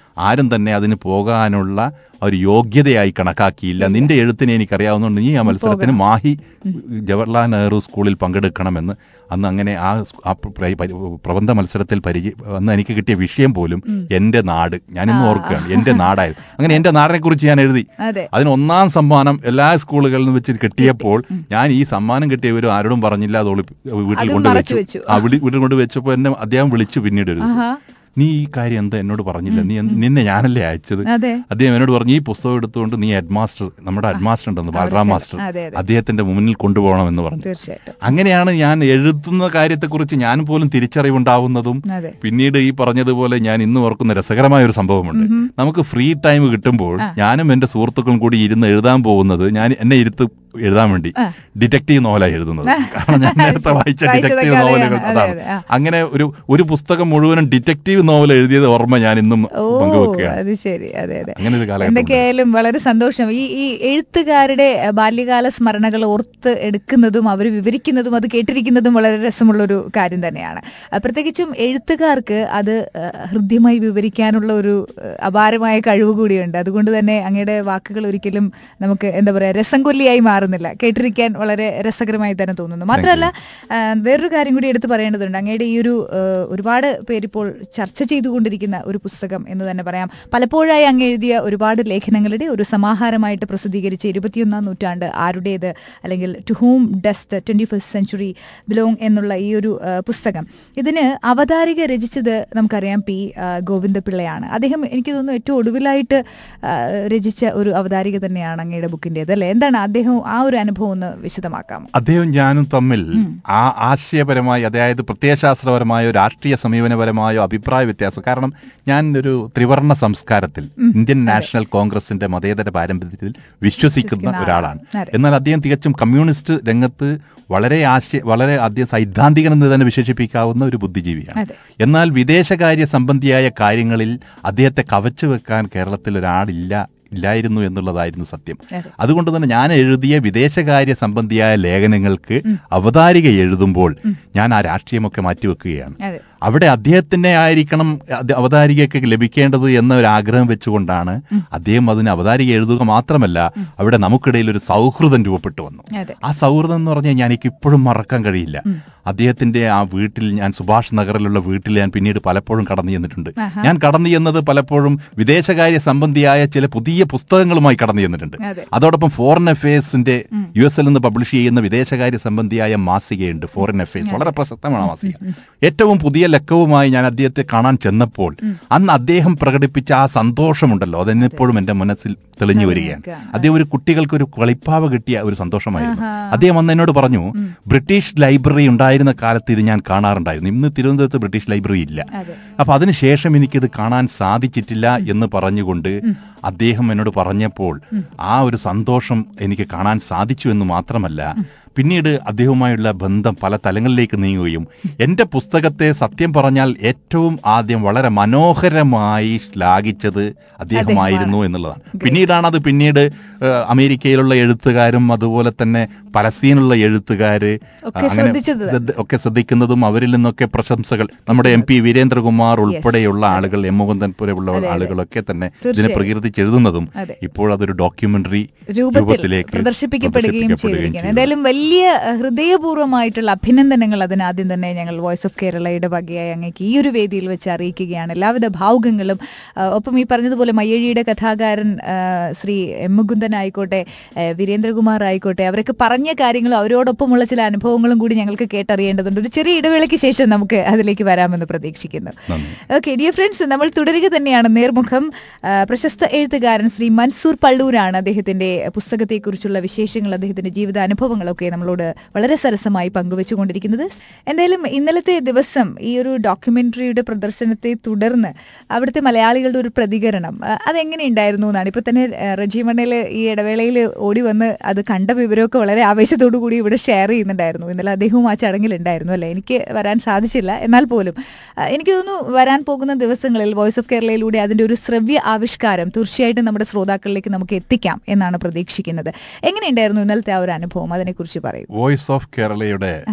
ആരും തന്നെ അതിന് പോകാനുള്ള ഒരു യോഗ്യതയായി കണക്കാക്കിയില്ല നിന്റെ എഴുത്തിനെ എനിക്കറിയാവുന്നതുകൊണ്ട് നീ ആ മത്സരത്തിന് മാഹി ജവഹർലാൽ നെഹ്റു സ്കൂളിൽ പങ്കെടുക്കണമെന്ന് അന്ന് അങ്ങനെ ആ സ്- ആ പ്ര- പ്ര- പ്രബന്ധ മത്സരത്തിൽ പരിചയ അന്ന് എനിക്ക് കിട്ടിയ വിഷയം പോലും എൻ്റെ നാട് ഞാനിന്ന് ഓർക്കുകയാണ് എൻ്റെ നാടായിരുന്നു അങ്ങനെ എൻ്റെ നാടിനെ കുറിച്ച് ഞാൻ എഴുതി അതെ അതിന് ഒന്നാം സമ്മാനം എല്ലാ സ്കൂളുകളിൽ നിന്ന് വെച്ച് കിട്ടിയപ്പോൾ ഞാൻ ഈ സമ്മാനം കിട്ടിയവരും ആരോടും പറഞ്ഞില്ല അത് ഒളി വീട്ടിൽ അതും കൊണ്ട് മറച്ചു വെച്ചു വെച്ചു. ആ വിളി വീട്ടിൽ കൊണ്ട് വെച്ചപ്പോൾ എന്നെ അദ്ദേഹം വിളിച്ചു പിന്നീട് ഒരു ദിവസം ആഹാ. നീ ഈ കാര്യം എന്താ എന്നോട് പറഞ്ഞില്ല നീ എന്ത്- നിന്നെ ഞാനല്ലേ അയച്ചത് അതെ അദ്ദേഹം എന്നോട് പറഞ്ഞു ഈ പുസ്തകം എടുത്തുകൊണ്ട് നീ ഹെഡ് മാസ്റ്റർ നമ്മുടെ ഹെഡ് മാസ്റ്റർ ഉണ്ടെന്ന് ബാലറാം മാസ്റ്റർ അതെ അതെ അദ്ദേഹത്തിന്റെ മുന്നിൽ കൊണ്ടുപോകണമെന്ന് പറഞ്ഞു തീർച്ചയായിട്ടും അങ്ങനെയാണ് ഞാൻ എഴുതുന്ന കാര്യത്തെക്കുറിച്ച് ഞാൻ പോലും തിരിച്ചറിവുണ്ടാവുന്നതും അതെ പിന്നീട് ഈ പറഞ്ഞതുപോലെ ഞാൻ ഇന്ന് ഓർക്കുന്ന രസകരമായ ഒരു സംഭവമുണ്ട് നമുക്ക് ഫ്രീ ടൈം കിട്ടുമ്പോൾ ഞാനും എന്റെ സുഹൃത്തുക്കളും കൂടി ഇരുന്ന് എഴുതാൻ പോകുന്നത് ഞാൻ എന്നെ ഇരുത്ത് എഴുതാൻ വേണ്ടി ആ. ഡിറ്റക്റ്റീവ് നോവലാണ് എഴുതുന്നത് കാരണം ഞാൻ നേരത്തെ വായിച്ച വായിച്ചതൊക്കെ ഡിറ്റക്റ്റീവ് അറിയാം. നോവലുകൾ അതെ, അതാണ് അതെ, ആ. അങ്ങനെ ഒരു ഒരു പുസ്തകം മുഴുവനും ഡിറ്റക്റ്റീവ് നോവൽ എഴുതിയത് ഓർമ്മ ഞാൻ ഇന്നും ഓ പങ്കുവെക്കുകയാണ് അത് ശരി അതെ അതെ അങ്ങനെ ഒരു കാലഘട്ടം എന്തൊക്കെയായാലും വളരെ സന്തോഷം ഈ ഈ എഴുത്തുകാരുടെ അഹ്, ബാല്യകാല സ്മരണകൾ ഓർത്ത് എടുക്കുന്നതും അവർ വിവരിക്കുന്നതും അത് കേട്ടിരിക്കുന്നതും വളരെ രസമുള്ളൊരു കാര്യം തന്നെയാണ് അഹ്, പ്രത്യേകിച്ചും എഴുത്തുകാർക്ക് അത് അഹ്, ഹൃദ്യമായി വിവരിക്കാനുള്ള ഒരു അഹ്, അപാരമായ കഴിവ് കൂടിയുണ്ട് അതുകൊണ്ട് തന്നെ അങ്ങയുടെ വാക്കുകൾ ഒരിക്കലും നമുക്ക് എന്താ പറയുക രസം കൊല്ലിയായി മാറുന്നില്ല കേട്ടിരിക്കാൻ വളരെ രസകരമായി തന്നെ തോന്നുന്നു മാത്രമല്ല ആഹ്, വേറൊരു കാര്യം കൂടി എടുത്തു പറയേണ്ടതുണ്ട് അങ്ങയുടെ ഈ ഒരു ആഹ്, ഒരുപാട് പേരിപ്പോൾ ചർച്ച ചെയ്തുകൊണ്ടിരിക്കുന്ന ഒരു പുസ്തകം എന്ന് തന്നെ പറയാം പലപ്പോഴായി അങ്ങ് എഴുതിയ ഒരുപാട് ലേഖനങ്ങളുടെ ഒരു സമാഹാരമായിട്ട് പ്രസിദ്ധീകരിച്ച ഇരുപത്തിയൊന്നാം നൂറ്റാണ്ട് ആരുടേത് അല്ലെങ്കിൽ to whom does the twenty first century belong എന്നുള്ള ഈ ഒരു ആഹ്, പുസ്തകം ഇതിന് അവതാരിക രചിച്ചത് നമുക്കറിയാം പി ആഹ്, ഗോവിന്ദപിള്ളയാണ് അദ്ദേഹം എനിക്ക് തോന്നുന്നു ഏറ്റവും ഒടുവിലായിട്ട് ആഹ്, രചിച്ച ഒരു അവതാരിക തന്നെയാണ് അങ്ങയുടെ ബുക്കിൻ്റെത് അല്ലേ എന്താണ് അദ്ദേഹം ആ ഒരു അനുഭവം ഒന്ന് വിശദമാക്കാം അദ്ദേഹം ഞാനും തമ്മിൽ ആ ആശയപരമായി അതായത് പ്രത്യയശാസ്ത്രപരമായോ രാഷ്ട്രീയ സമീപനപരമായോ അഭിപ്രായ വ്യത്യാസം കാരണം ഞാൻ ഒരു ത്രിവർണ സംസ്കാരത്തിൽ ഇന്ത്യൻ നാഷണൽ കോൺഗ്രസിന്റെ മതേതര പാരമ്പര്യത്തിൽ വിശ്വസിക്കുന്ന വിശ്വസിക്കുന്ന ഒരാളാണ് അതെ. എന്നാൽ അദ്ദേഹം തികച്ചും കമ്മ്യൂണിസ്റ്റ് രംഗത്ത് വളരെ ആശയ വളരെ ആദ്യം സൈദ്ധാന്തികൻ എന്ന് തന്നെ വിശേഷിപ്പിക്കാവുന്ന ഒരു ബുദ്ധിജീവിയാണ് അതെ എന്നാൽ വിദേശകാര്യ സംബന്ധിയായ കാര്യങ്ങളിൽ അദ്ദേഹത്തെ കവച്ചു വെക്കാൻ കേരളത്തിൽ ഒരാളില്ല ഇല്ലായിരുന്നു എന്നുള്ളതായിരുന്നു സത്യം അതെ. അതുകൊണ്ട് തന്നെ ഞാൻ എഴുതിയ വിദേശകാര്യ സംബന്ധിയായ ലേഖനങ്ങൾക്ക് അവതാരിക എഴുതുമ്പോൾ ഞാൻ ആ രാഷ്ട്രീയമൊക്കെ മാറ്റിവെക്കുകയാണ് അതെ അവിടെ അദ്ദേഹത്തിനെ ആയിരിക്കണം അത് അവതാരികയൊക്കെ ലഭിക്കേണ്ടത് എന്ന ഒരു ആഗ്രഹം വെച്ചുകൊണ്ടാണ് അദ്ദേഹം അതിന് അവതാരിക എഴുതുക മാത്രമല്ല അവിടെ നമുക്കിടയിൽ ഒരു സൗഹൃദം രൂപപ്പെട്ടു വന്നു അതെ ആ സൗഹൃദം എന്ന് പറഞ്ഞാൽ ഞാൻ എനിക്ക് ഇപ്പോഴും മറക്കാൻ കഴിയില്ല അദ്ദേഹത്തിന്റെ ആ വീട്ടിൽ ഞാൻ സുഭാഷ് നഗറിലുള്ള വീട്ടിൽ ഞാൻ പിന്നീട് പലപ്പോഴും കടന്നു ചെന്നിട്ടുണ്ട് ആഹാ. ഞാൻ കടന്നു ചെന്നത് പലപ്പോഴും വിദേശകാര്യ സംബന്ധിയായ ചില പുതിയ പുസ്തകങ്ങളുമായി കടന്നു ചെന്നിട്ടുണ്ട് അതെ അതോടൊപ്പം ഫോറിൻ അഫയേഴ്സിന്റെ യു എസിൽ നിന്ന് പബ്ലിഷ് ചെയ്യുന്ന വിദേശകാര്യ സംബന്ധിയായ മാസികയുണ്ട് ഫോറിൻ അഫയേഴ്സ് വളരെ പ്രശസ്തമാണ് ആ മാസിക ഏറ്റവും പുതിയ ലക്കവുമായി ഞാൻ അദ്ദേഹത്തെ കാണാൻ ചെന്നപ്പോൾ അന്ന് അദ്ദേഹം പ്രകടിപ്പിച്ച ആ സന്തോഷമുണ്ടല്ലോ അതെന്നെപ്പോഴും എന്റെ മനസ്സിൽ തെളിഞ്ഞു വരികയാണ് കാണാം. അദ്ദേഹം ഒരു കുട്ടികൾക്ക് ഒരു കളിപ്പാവ കിട്ടിയ ഒരു സന്തോഷമായിരുന്നു ആഹാ. അദ്ദേഹം അന്ന് എന്നോട് പറഞ്ഞു ബ്രിട്ടീഷ് ലൈബ്രറി ഉണ്ടായിരുന്ന കാലത്ത് ഇത് ഞാൻ കാണാറുണ്ടായിരുന്നു ഇന്ന് തിരുവനന്തപുരത്ത് ബ്രിട്ടീഷ് ലൈബ്രറി ഇല്ല അതെ അപ്പൊ അതിനുശേഷം എനിക്കിത് കാണാൻ സാധിച്ചിട്ടില്ല എന്ന് പറഞ്ഞുകൊണ്ട് അദ്ദേഹം എന്നോട് പറഞ്ഞപ്പോൾ ആ ഒരു സന്തോഷം എനിക്ക് കാണാൻ സാധിച്ചു എന്ന് മാത്രമല്ല പിന്നീട് അദ്ദേഹവുമായുള്ള ബന്ധം പല തലങ്ങളിലേക്ക് നീങ്ങുകയും എൻ്റെ പുസ്തകത്തെ സത്യം പറഞ്ഞാൽ ഏറ്റവും ആദ്യം വളരെ മനോഹരമായി ശ്ലാഘിച്ചത് അദ്ദേഹമായിരുന്നു എന്നുള്ളതാണ് പിന്നീടാണ് അത് പിന്നീട് ഏഹ്, അമേരിക്കയിലുള്ള എഴുത്തുകാരും അതുപോലെ തന്നെ പലസ്തീനുള്ള എഴുത്തുകാര് ഒക്കെ ശ്രദ്ധിച്ചത് ശ്രദ്ധ- ഒക്കെ ശ്രദ്ധിക്കുന്നതും അവരിൽ നിന്നൊക്കെ പ്രശംസകൾ നമ്മുടെ എം പി വീരേന്ദ്രകുമാർ ഉൾപ്പെടെയുള്ള ആളുകൾ എം മുകുന്ദൻ പോലെയുള്ള ആളുകളൊക്കെ തന്നെ ഇതിനെ തീർച്ചയായും. പ്രകീർത്തിച്ചെഴുതുന്നതും അതെ. ഇപ്പോൾ അതൊരു ഡോക്യുമെന്ററി രൂപത്തിൽ രൂപത്തിലേക്ക് പ്രദർശിപ്പിക്കപ്പെടുകയും ചെയ്തിരിക്കുകയാണ് ചെയ്തു. എന്തായാലും വലിയ അഹ്, ഹൃദയപൂർവ്വമായിട്ടുള്ള അഭിനന്ദനങ്ങൾ അതിന് ആദ്യം തന്നെ ഞങ്ങൾ വോയിസ് ഓഫ് കേരളയുടെ വകയായി അങ്ങേക്ക് ഈ ഒരു വേദിയിൽ വെച്ച് അറിയിക്കുകയാണ് എല്ലാവിധ ഭാവുകങ്ങളും അഹ്, ഒപ്പം ഈ പറഞ്ഞതുപോലെ മയ്യഴിയുടെ കഥാകാരൻ അഹ്, ശ്രീ എം മുകുന്ദൻ ആയിക്കോട്ടെ അഹ്, വീരേന്ദ്രകുമാർ ആയിക്കോട്ടെ അവരൊക്കെ പറഞ്ഞ കാര്യങ്ങളും അവരോടൊപ്പമുള്ള ചില അനുഭവങ്ങളും കൂടി ഞങ്ങൾക്ക് കേട്ടറിയേണ്ടതുണ്ട് ഒരു ചെറിയ ഇടവേളയ്ക്ക് ശേഷം നമുക്ക് അതിലേക്ക് വരാമെന്ന് പ്രതീക്ഷിക്കുന്നു നന്ദി ഓക്കെ ഡിയർ ഫ്രണ്ട്സ് നമ്മൾ തുടരുക തന്നെയാണ് നേർമുഖം ആ, പ്രശസ്ത എഴുത്തുകാരൻ ശ്രീ മൻസൂർ പള്ളൂരാണ് അദ്ദേഹത്തിന്റെ പുസ്തകത്തെക്കുറിച്ചുള്ള വിശേഷങ്ങൾ അദ്ദേഹത്തിന്റെ ജീവിതാനുഭവങ്ങളൊക്കെ നമ്മളോട് വളരെ സരസമായി പങ്കുവെച്ചുകൊണ്ടിരിക്കുന്നത് എന്തായാലും ഇന്നലത്തെ ദിവസം ഈ ഒരു ഡോക്യുമെന്ററിയുടെ പ്രദർശനത്തെ തുടർന്ന് അവിടുത്തെ മലയാളികളുടെ ഒരു പ്രതികരണം ആ, അതെങ്ങനെയുണ്ടായിരുന്നു എന്നാണ് ഇപ്പൊ തന്നെ ആ, റജി മണ്ണയിൽ ഈ ഇടവേളയിൽ ഓടി വന്ന് അത് കണ്ട വിവരമൊക്കെ വളരെ ആവേശത്തോടു കൂടി ഇവിടെ ഷെയർ ചെയ്യുന്നുണ്ടായിരുന്നു ഇന്നലെ അദ്ദേഹവും ആ ചടങ്ങിലുണ്ടായിരുന്നു അല്ലേ എനിക്ക് വരാൻ സാധിച്ചില്ല എന്നാൽ പോലും ആ, എനിക്ക് തോന്നുന്നു വരാൻ പോകുന്ന ദിവസങ്ങളിൽ വോയിസ് ഓഫ് കേരളയിലൂടെ അതിന്റെ ഒരു ശ്രവ്യ ആവിഷ്കാരം തീർച്ചയായിട്ടും നമ്മുടെ ശ്രോതാക്കളിലേക്ക് നമുക്ക് എത്തിക്കാം എന്നാണ് പ്രതീക്ഷിക്കുന്നത് എങ്ങനെയുണ്ടായിരുന്നു ഇന്നലത്തെ ആ ഒരു അനുഭവം അതിനെക്കുറിച്ച് പറയൂ വോയിസ് ഓഫ് കേരളയുടെ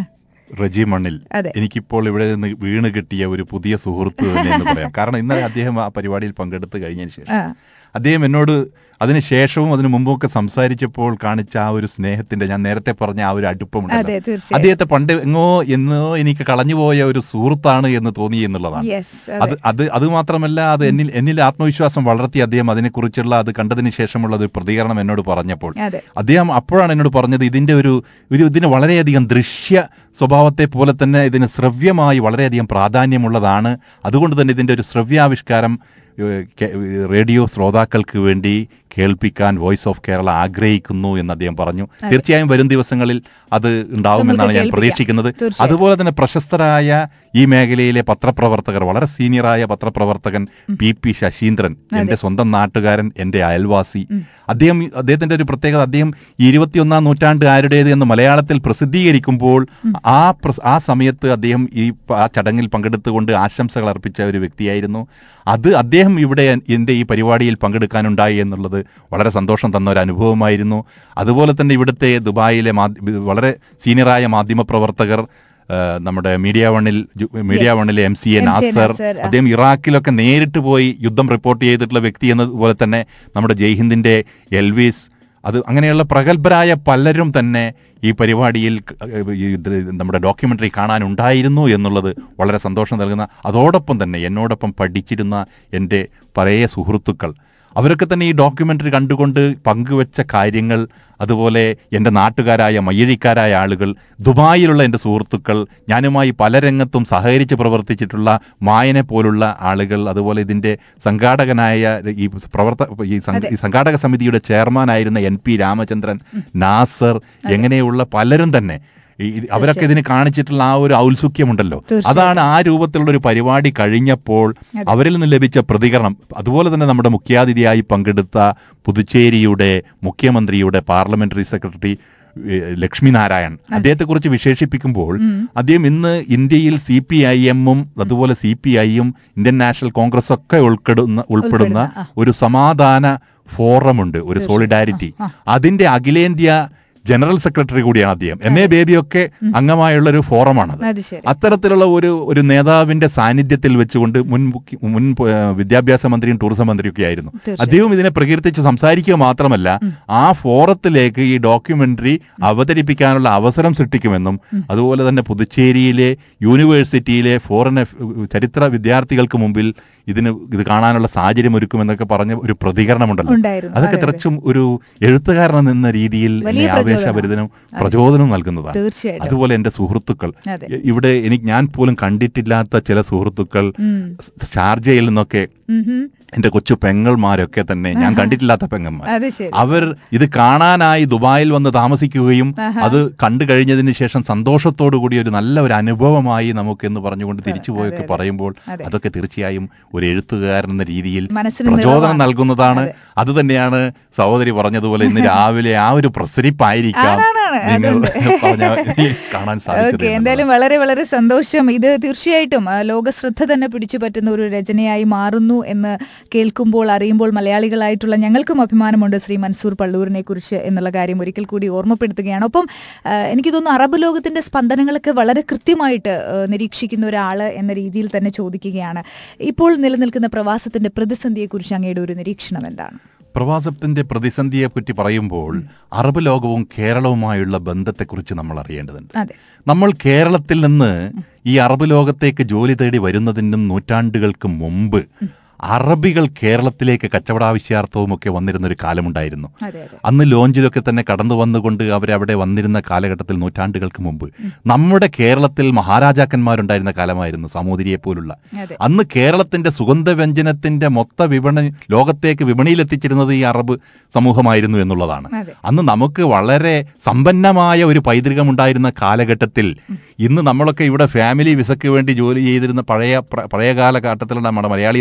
റജി മണ്ണിൽ അതെ. എനിക്കിപ്പോൾ ഇവിടെ നിന്ന് വീണ് കിട്ടിയ ഒരു പുതിയ സുഹൃത്ത് തന്നെ എന്ന് പറയാം കാരണം ഇന്നലെ അദ്ദേഹം ആ പരിപാടിയിൽ പങ്കെടുത്ത് കഴിഞ്ഞതിന് ശേഷം ആ അദ്ദേഹം എന്നോട് അതിന് ശേഷവും അതിനു മുമ്പൊക്കെ സംസാരിച്ചപ്പോൾ കാണിച്ച ആ ഒരു സ്നേഹത്തിന്റെ ഞാൻ നേരത്തെ പറഞ്ഞ ആ ഒരു അതെ അടുപ്പമുണ്ടല്ലോ തീർച്ചയായും അദ്ദേഹത്തെ പണ്ട് എങ്ങോ എന്നോ എനിക്ക് കളഞ്ഞുപോയ ഒരു സുഹൃത്താണ് എന്ന് തോന്നി എന്നുള്ളതാണ് യെസ് അത് അത് അത് മാത്രമല്ല അത് എന്നിൽ എന്നിൽ ആത്മവിശ്വാസം വളർത്തി അദ്ദേഹം അതിനെക്കുറിച്ചുള്ള അത് കണ്ടതിന് ശേഷമുള്ള ഒരു പ്രതികരണം എന്നോട് പറഞ്ഞപ്പോൾ അതെ അദ്ദേഹം അപ്പോഴാണ് എന്നോട് പറഞ്ഞത് ഇതിന്റെ ഒരു ഒരു ഇതിന് വളരെയധികം ദൃശ്യ സ്വഭാവത്തെ പോലെ തന്നെ ഇതിന് ശ്രവ്യമായി വളരെയധികം പ്രാധാന്യമുള്ളതാണ് അതുകൊണ്ട് തന്നെ ഇതിന്റെ ഒരു ശ്രവ്യാവിഷ്കാരം ഏഹ്, കെ- റേഡിയോ ശ്രോതാക്കൾക്ക് വേണ്ടി കേൾപ്പിക്കാൻ വോയിസ് ഓഫ് കേരള ആഗ്രഹിക്കുന്നു എന്ന് അദ്ദേഹം പറഞ്ഞു തീർച്ചയായും വരും ദിവസങ്ങളിൽ അത് ഉണ്ടാവുമെന്നാണ് നമുക്ക് ഞാൻ കേൾപ്പിക്കാം. പ്രതീക്ഷിക്കുന്നത് തീർച്ചയായും. അതുപോലെ തന്നെ പ്രശസ്തരായ ഈ മേഖലയിലെ പത്രപ്രവർത്തകർ വളരെ സീനിയറായ പത്രപ്രവർത്തകൻ പി പി ശശീന്ദ്രൻ എന്റെ സ്വന്തം നാട്ടുകാരൻ എന്റെ അയൽവാസി അദ്ദേഹം അദ്ദേഹത്തിന്റെ ഒരു പ്രത്യേകത അദ്ദേഹം ഈ ഇരുപത്തിയൊന്നാം നൂറ്റാണ്ട് ആരുടേത് എന്ന് മലയാളത്തിൽ പ്രസിദ്ധീകരിക്കുമ്പോൾ ആ പ്രസ്- ആ സമയത്ത് അദ്ദേഹം ഈ പ- ആ ചടങ്ങിൽ പങ്കെടുത്തുകൊണ്ട് ആശംസകൾ അർപ്പിച്ച ഒരു വ്യക്തിയായിരുന്നു അത് അദ്ദേഹം ഇവിടെ എൻ്റെ ഈ പരിപാടിയിൽ പങ്കെടുക്കാനുണ്ടായി എന്നുള്ളത് വളരെ സന്തോഷം തന്ന ഒരു അനുഭവമായിരുന്നു അതുപോലെ തന്നെ ഇവിടുത്തെ ദുബായിലെ മാധ്യ- വളരെ സീനിയറായ മാധ്യമപ്രവർത്തകർ ആ, നമ്മുടെ മീഡിയ വണ്ണിൽ ജു- മീഡിയ Yes. വണ്ണിലെ M C A MC Nasar Nasar, ആ. അദ്ദേഹം ഇറാഖിലൊക്കെ നേരിട്ട് പോയി യുദ്ധം റിപ്പോർട്ട് ചെയ്തിട്ടുള്ള വ്യക്തി എന്നതുപോലെ തന്നെ നമ്മുടെ ജയ്ഹിന്ദിന്റെ എൽവിസ് അത് അങ്ങനെയുള്ള പ്രഗത്ഭരായ പലരും തന്നെ ഈ പരിപാടിയിൽ ക- ഈ ഇത് നമ്മുടെ ഡോക്യുമെന്ററി കാണാനുണ്ടായിരുന്നു എന്നുള്ളത് വളരെ സന്തോഷം നൽകുന്ന അതോടൊപ്പം തന്നെ എന്നോടൊപ്പം പഠിച്ചിരുന്ന എൻ്റെ പഴയ സുഹൃത്തുക്കൾ അവരൊക്കെ തന്നെ ഈ ഡോക്യുമെന്ററി കണ്ടുകൊണ്ട് പങ്കുവെച്ച കാര്യങ്ങൾ അതുപോലെ എൻ്റെ നാട്ടുകാരായ മയ്യഴിക്കാരായ ആളുകൾ ദുബായിലുള്ള എൻ്റെ സുഹൃത്തുക്കൾ ഞാനുമായി പല രംഗത്തും സഹകരിച്ച് പ്രവർത്തിച്ചിട്ടുള്ള മായനെ പോലുള്ള ആളുകൾ അതുപോലെ ഇതിൻ്റെ സംഘാടകനായ ഈ പ്രവർത്ത ഈ സംഘ- ഈ സംഘാടക സമിതിയുടെ ചെയർമാനായിരുന്ന എൻ പി രാമചന്ദ്രൻ നാസർ എങ്ങനെയുള്ള പലരും തന്നെ ഈ- ഇത് അവരൊക്കെ ഇതിന് കാണിച്ചിട്ടുള്ള ആ ഒരു ഔത്സുക്യമുണ്ടല്ലോ തീർച്ചയായും. അതാണ് ആ രൂപത്തിലുള്ള ഒരു പരിപാടി കഴിഞ്ഞപ്പോൾ അവരിൽ നിന്ന് ലഭിച്ച പ്രതികരണം അതുപോലെ തന്നെ നമ്മുടെ മുഖ്യാതിഥിയായി പങ്കെടുത്ത പുതുച്ചേരിയുടെ മുഖ്യമന്ത്രിയുടെ പാർലമെന്ററി സെക്രട്ടറി ഏഹ്, ലക്ഷ്മി നാരായൺ അദ്ദേഹത്തെക്കുറിച്ച് വിശേഷിപ്പിക്കുമ്പോൾ അദ്ദേഹം ഇന്ന് ഇന്ത്യയിൽ സി പി ഐ എമ്മും അതുപോലെ സി പി ഐയും ഇന്ത്യൻ നാഷണൽ കോൺഗ്രസ് ഒക്കെ ഉൾപ്പെടുന്ന ഉൾപ്പെടുന്ന ഉൾപ്പെടുന്ന, ഒരു സമാധാന ഫോറമുണ്ട് ഒരു സോളിഡാരിറ്റി അതിന്റെ അഖിലേന്ത്യാ ജനറൽ സെക്രട്ടറി കൂടിയാണ് അദ്ദേഹം എം എ ബേബിയൊക്കെ അംഗമായുള്ള ഒരു ഫോറമാണത് അത് ശരി അത്തരത്തിലുള്ള ഒരു ഒരു നേതാവിന്റെ സാന്നിധ്യത്തിൽ വെച്ചുകൊണ്ട് മുൻ മുഖ്യ- മുൻ ഏഹ്, വിദ്യാഭ്യാസ മന്ത്രിയും ടൂറിസം മന്ത്രിയും ഒക്കെ ആയിരുന്നു തീർച്ചയായും. അദ്ദേഹം ഇതിനെ പ്രകീർത്തിച്ച് സംസാരിക്കുക മാത്രമല്ല ആ ഫോറത്തിലേക്ക് ഈ ഡോക്യുമെന്ററി അവതരിപ്പിക്കാനുള്ള അവസരം സൃഷ്ടിക്കുമെന്നും അതുപോലെ തന്നെ പുതുച്ചേരിയിലെ യൂണിവേഴ്സിറ്റിയിലെ ഫോറിൻ അഫ്- ചരിത്ര വിദ്യാർത്ഥികൾക്ക് മുമ്പിൽ ഇതിന് ഇത് കാണാനുള്ള സാഹചര്യം ഒരുക്കുമെന്നൊക്കെ പറഞ്ഞ ഒരു പ്രതികരണമുണ്ടല്ലോ ഉണ്ടായിരുന്നു അതൊക്കെ അതെ, അതെ. തികച്ചും ഒരു എഴുത്തുകാരൻ എന്ന രീതിയിൽ വലിയ എന്നെ ആവേശഭരിതനും പ്രചോദനം നൽകുന്നതാണ് തീർച്ചയായിട്ടും അതുപോലെ എൻ്റെ സുഹൃത്തുക്കൾ അതെ ഇ- ഇവിടെ എനിക്ക് ഞാൻ പോലും കണ്ടിട്ടില്ലാത്ത ചില സുഹൃത്തുക്കൾ ഉം. ഷാർജയിൽ നിന്നൊക്കെ ഉം ഹും. എൻ്റെ കൊച്ചു പെങ്ങൾമാരൊക്കെ തന്നെ ഞാൻ കണ്ടിട്ടില്ലാത്ത പെങ്ങന്മാർ അത് ശരി അവർ ഇത് കാണാനായി ദുബായിൽ വന്ന് താമസിക്കുകയും ആഹാ. അത് കണ്ടു കഴിഞ്ഞതിന് ശേഷം സന്തോഷത്തോടു കൂടി ഒരു നല്ല ഒരു അനുഭവമായി നമുക്ക് എന്ന് പറഞ്ഞുകൊണ്ട് തിരിച്ചുപോയൊക്കെ അതെ. പറയുമ്പോൾ അതെ. അതൊക്കെ തീർച്ചയായും ഒരു എഴുത്തുകാരൻ എന്ന രീതിയിൽ മനസ്സിന് പ്രചോദനം നിറവാണ്. നൽകുന്നതാണ് അതെ. അത് തന്നെയാണ് സഹോദരി പറഞ്ഞതുപോലെ ഇന്ന് രാവിലെ ആ ഒരു പ്രസരിപ്പായിരിക്കാം ആണാണ്, നിങ്ങൾ പറഞ്ഞ കാണാൻ ഓക്കെ സാധിച്ചത് എന്തായാലും വളരെ വളരെ സന്തോഷം ഇത് തീർച്ചയായിട്ടും ആ, ലോകശ്രദ്ധ തന്നെ പിടിച്ചു പറ്റുന്ന ഒരു രചനയായി മാറുന്നു എന്ന് കേൾക്കുമ്പോൾ അറിയുമ്പോൾ മലയാളികളായിട്ടുള്ള ഞങ്ങൾക്കും അഭിമാനമുണ്ട് ശ്രീ മൻസൂർ പള്ളൂരിനെ കുറിച്ച് എന്നുള്ള കാര്യം ഒരിക്കൽ കൂടി ഓർമ്മപ്പെടുത്തുകയാണ് ഒപ്പം ആ, എനിക്ക് തോന്നുന്നു അറബ് ലോകത്തിന്റെ സ്പന്ദനങ്ങളൊക്കെ വളരെ കൃത്യമായിട്ട് ആ, നിരീക്ഷിക്കുന്ന ഒരാൾ എന്ന രീതിയിൽ തന്നെ ചോദിക്കുകയാണ് ഇപ്പോൾ നിലനിൽക്കുന്ന പ്രവാസത്തിന്റെ പ്രതിസന്ധിയെക്കുറിച്ച് അങ്ങയുടെ ഒരു നിരീക്ഷണം എന്താണ് പ്രവാസത്തിന്റെ പ്രതിസന്ധിയെ പറ്റി പറയുമ്പോൾ അറബ് ലോകവും കേരളവുമായുള്ള ബന്ധത്തെക്കുറിച്ച് നമ്മൾ അറിയേണ്ടതുണ്ട് അതെ നമ്മൾ കേരളത്തിൽ നിന്ന് ഈ അറബ് ലോകത്തേക്ക് ജോലി തേടി വരുന്നതിനും നൂറ്റാണ്ടുകൾക്ക് മുമ്പ് അറബികൾ കേരളത്തിലേക്ക് കച്ചവടാവശ്യാർത്ഥവും ഒക്കെ വന്നിരുന്ന ഒരു കാലമുണ്ടായിരുന്നു അതെ അതെ അന്ന് ലോഞ്ചിലൊക്കെ തന്നെ കടന്നു വന്നുകൊണ്ട് അവരവിടെ വന്നിരുന്ന കാലഘട്ടത്തിൽ നൂറ്റാണ്ടുകൾക്ക് മുമ്പ് നമ്മുടെ കേരളത്തിൽ മഹാരാജാക്കന്മാരുണ്ടായിരുന്ന കാലമായിരുന്നു സമൂതിരിയെ പോലുള്ള അതെ അന്ന് കേരളത്തിന്റെ സുഗന്ധവ്യഞ്ജനത്തിന്റെ മൊത്ത വിപണി ലോകത്തേക്ക് വിപണിയിലെത്തിച്ചിരുന്നത് ഈ അറബ് സമൂഹമായിരുന്നു എന്നുള്ളതാണ് അതെ അന്ന് നമുക്ക് വളരെ സമ്പന്നമായ ഒരു പൈതൃകമുണ്ടായിരുന്ന കാലഘട്ടത്തിൽ ഇന്ന് നമ്മളൊക്കെ ഇവിടെ ഫാമിലി വിസയ്ക്ക് വേണ്ടി ജോലി ചെയ്തിരുന്ന പഴയ പ്ര- പഴയ കാലഘട്ടത്തിലുള്ള നമ്മുടെ മലയാളി സുഹൃത്തുക്കളെ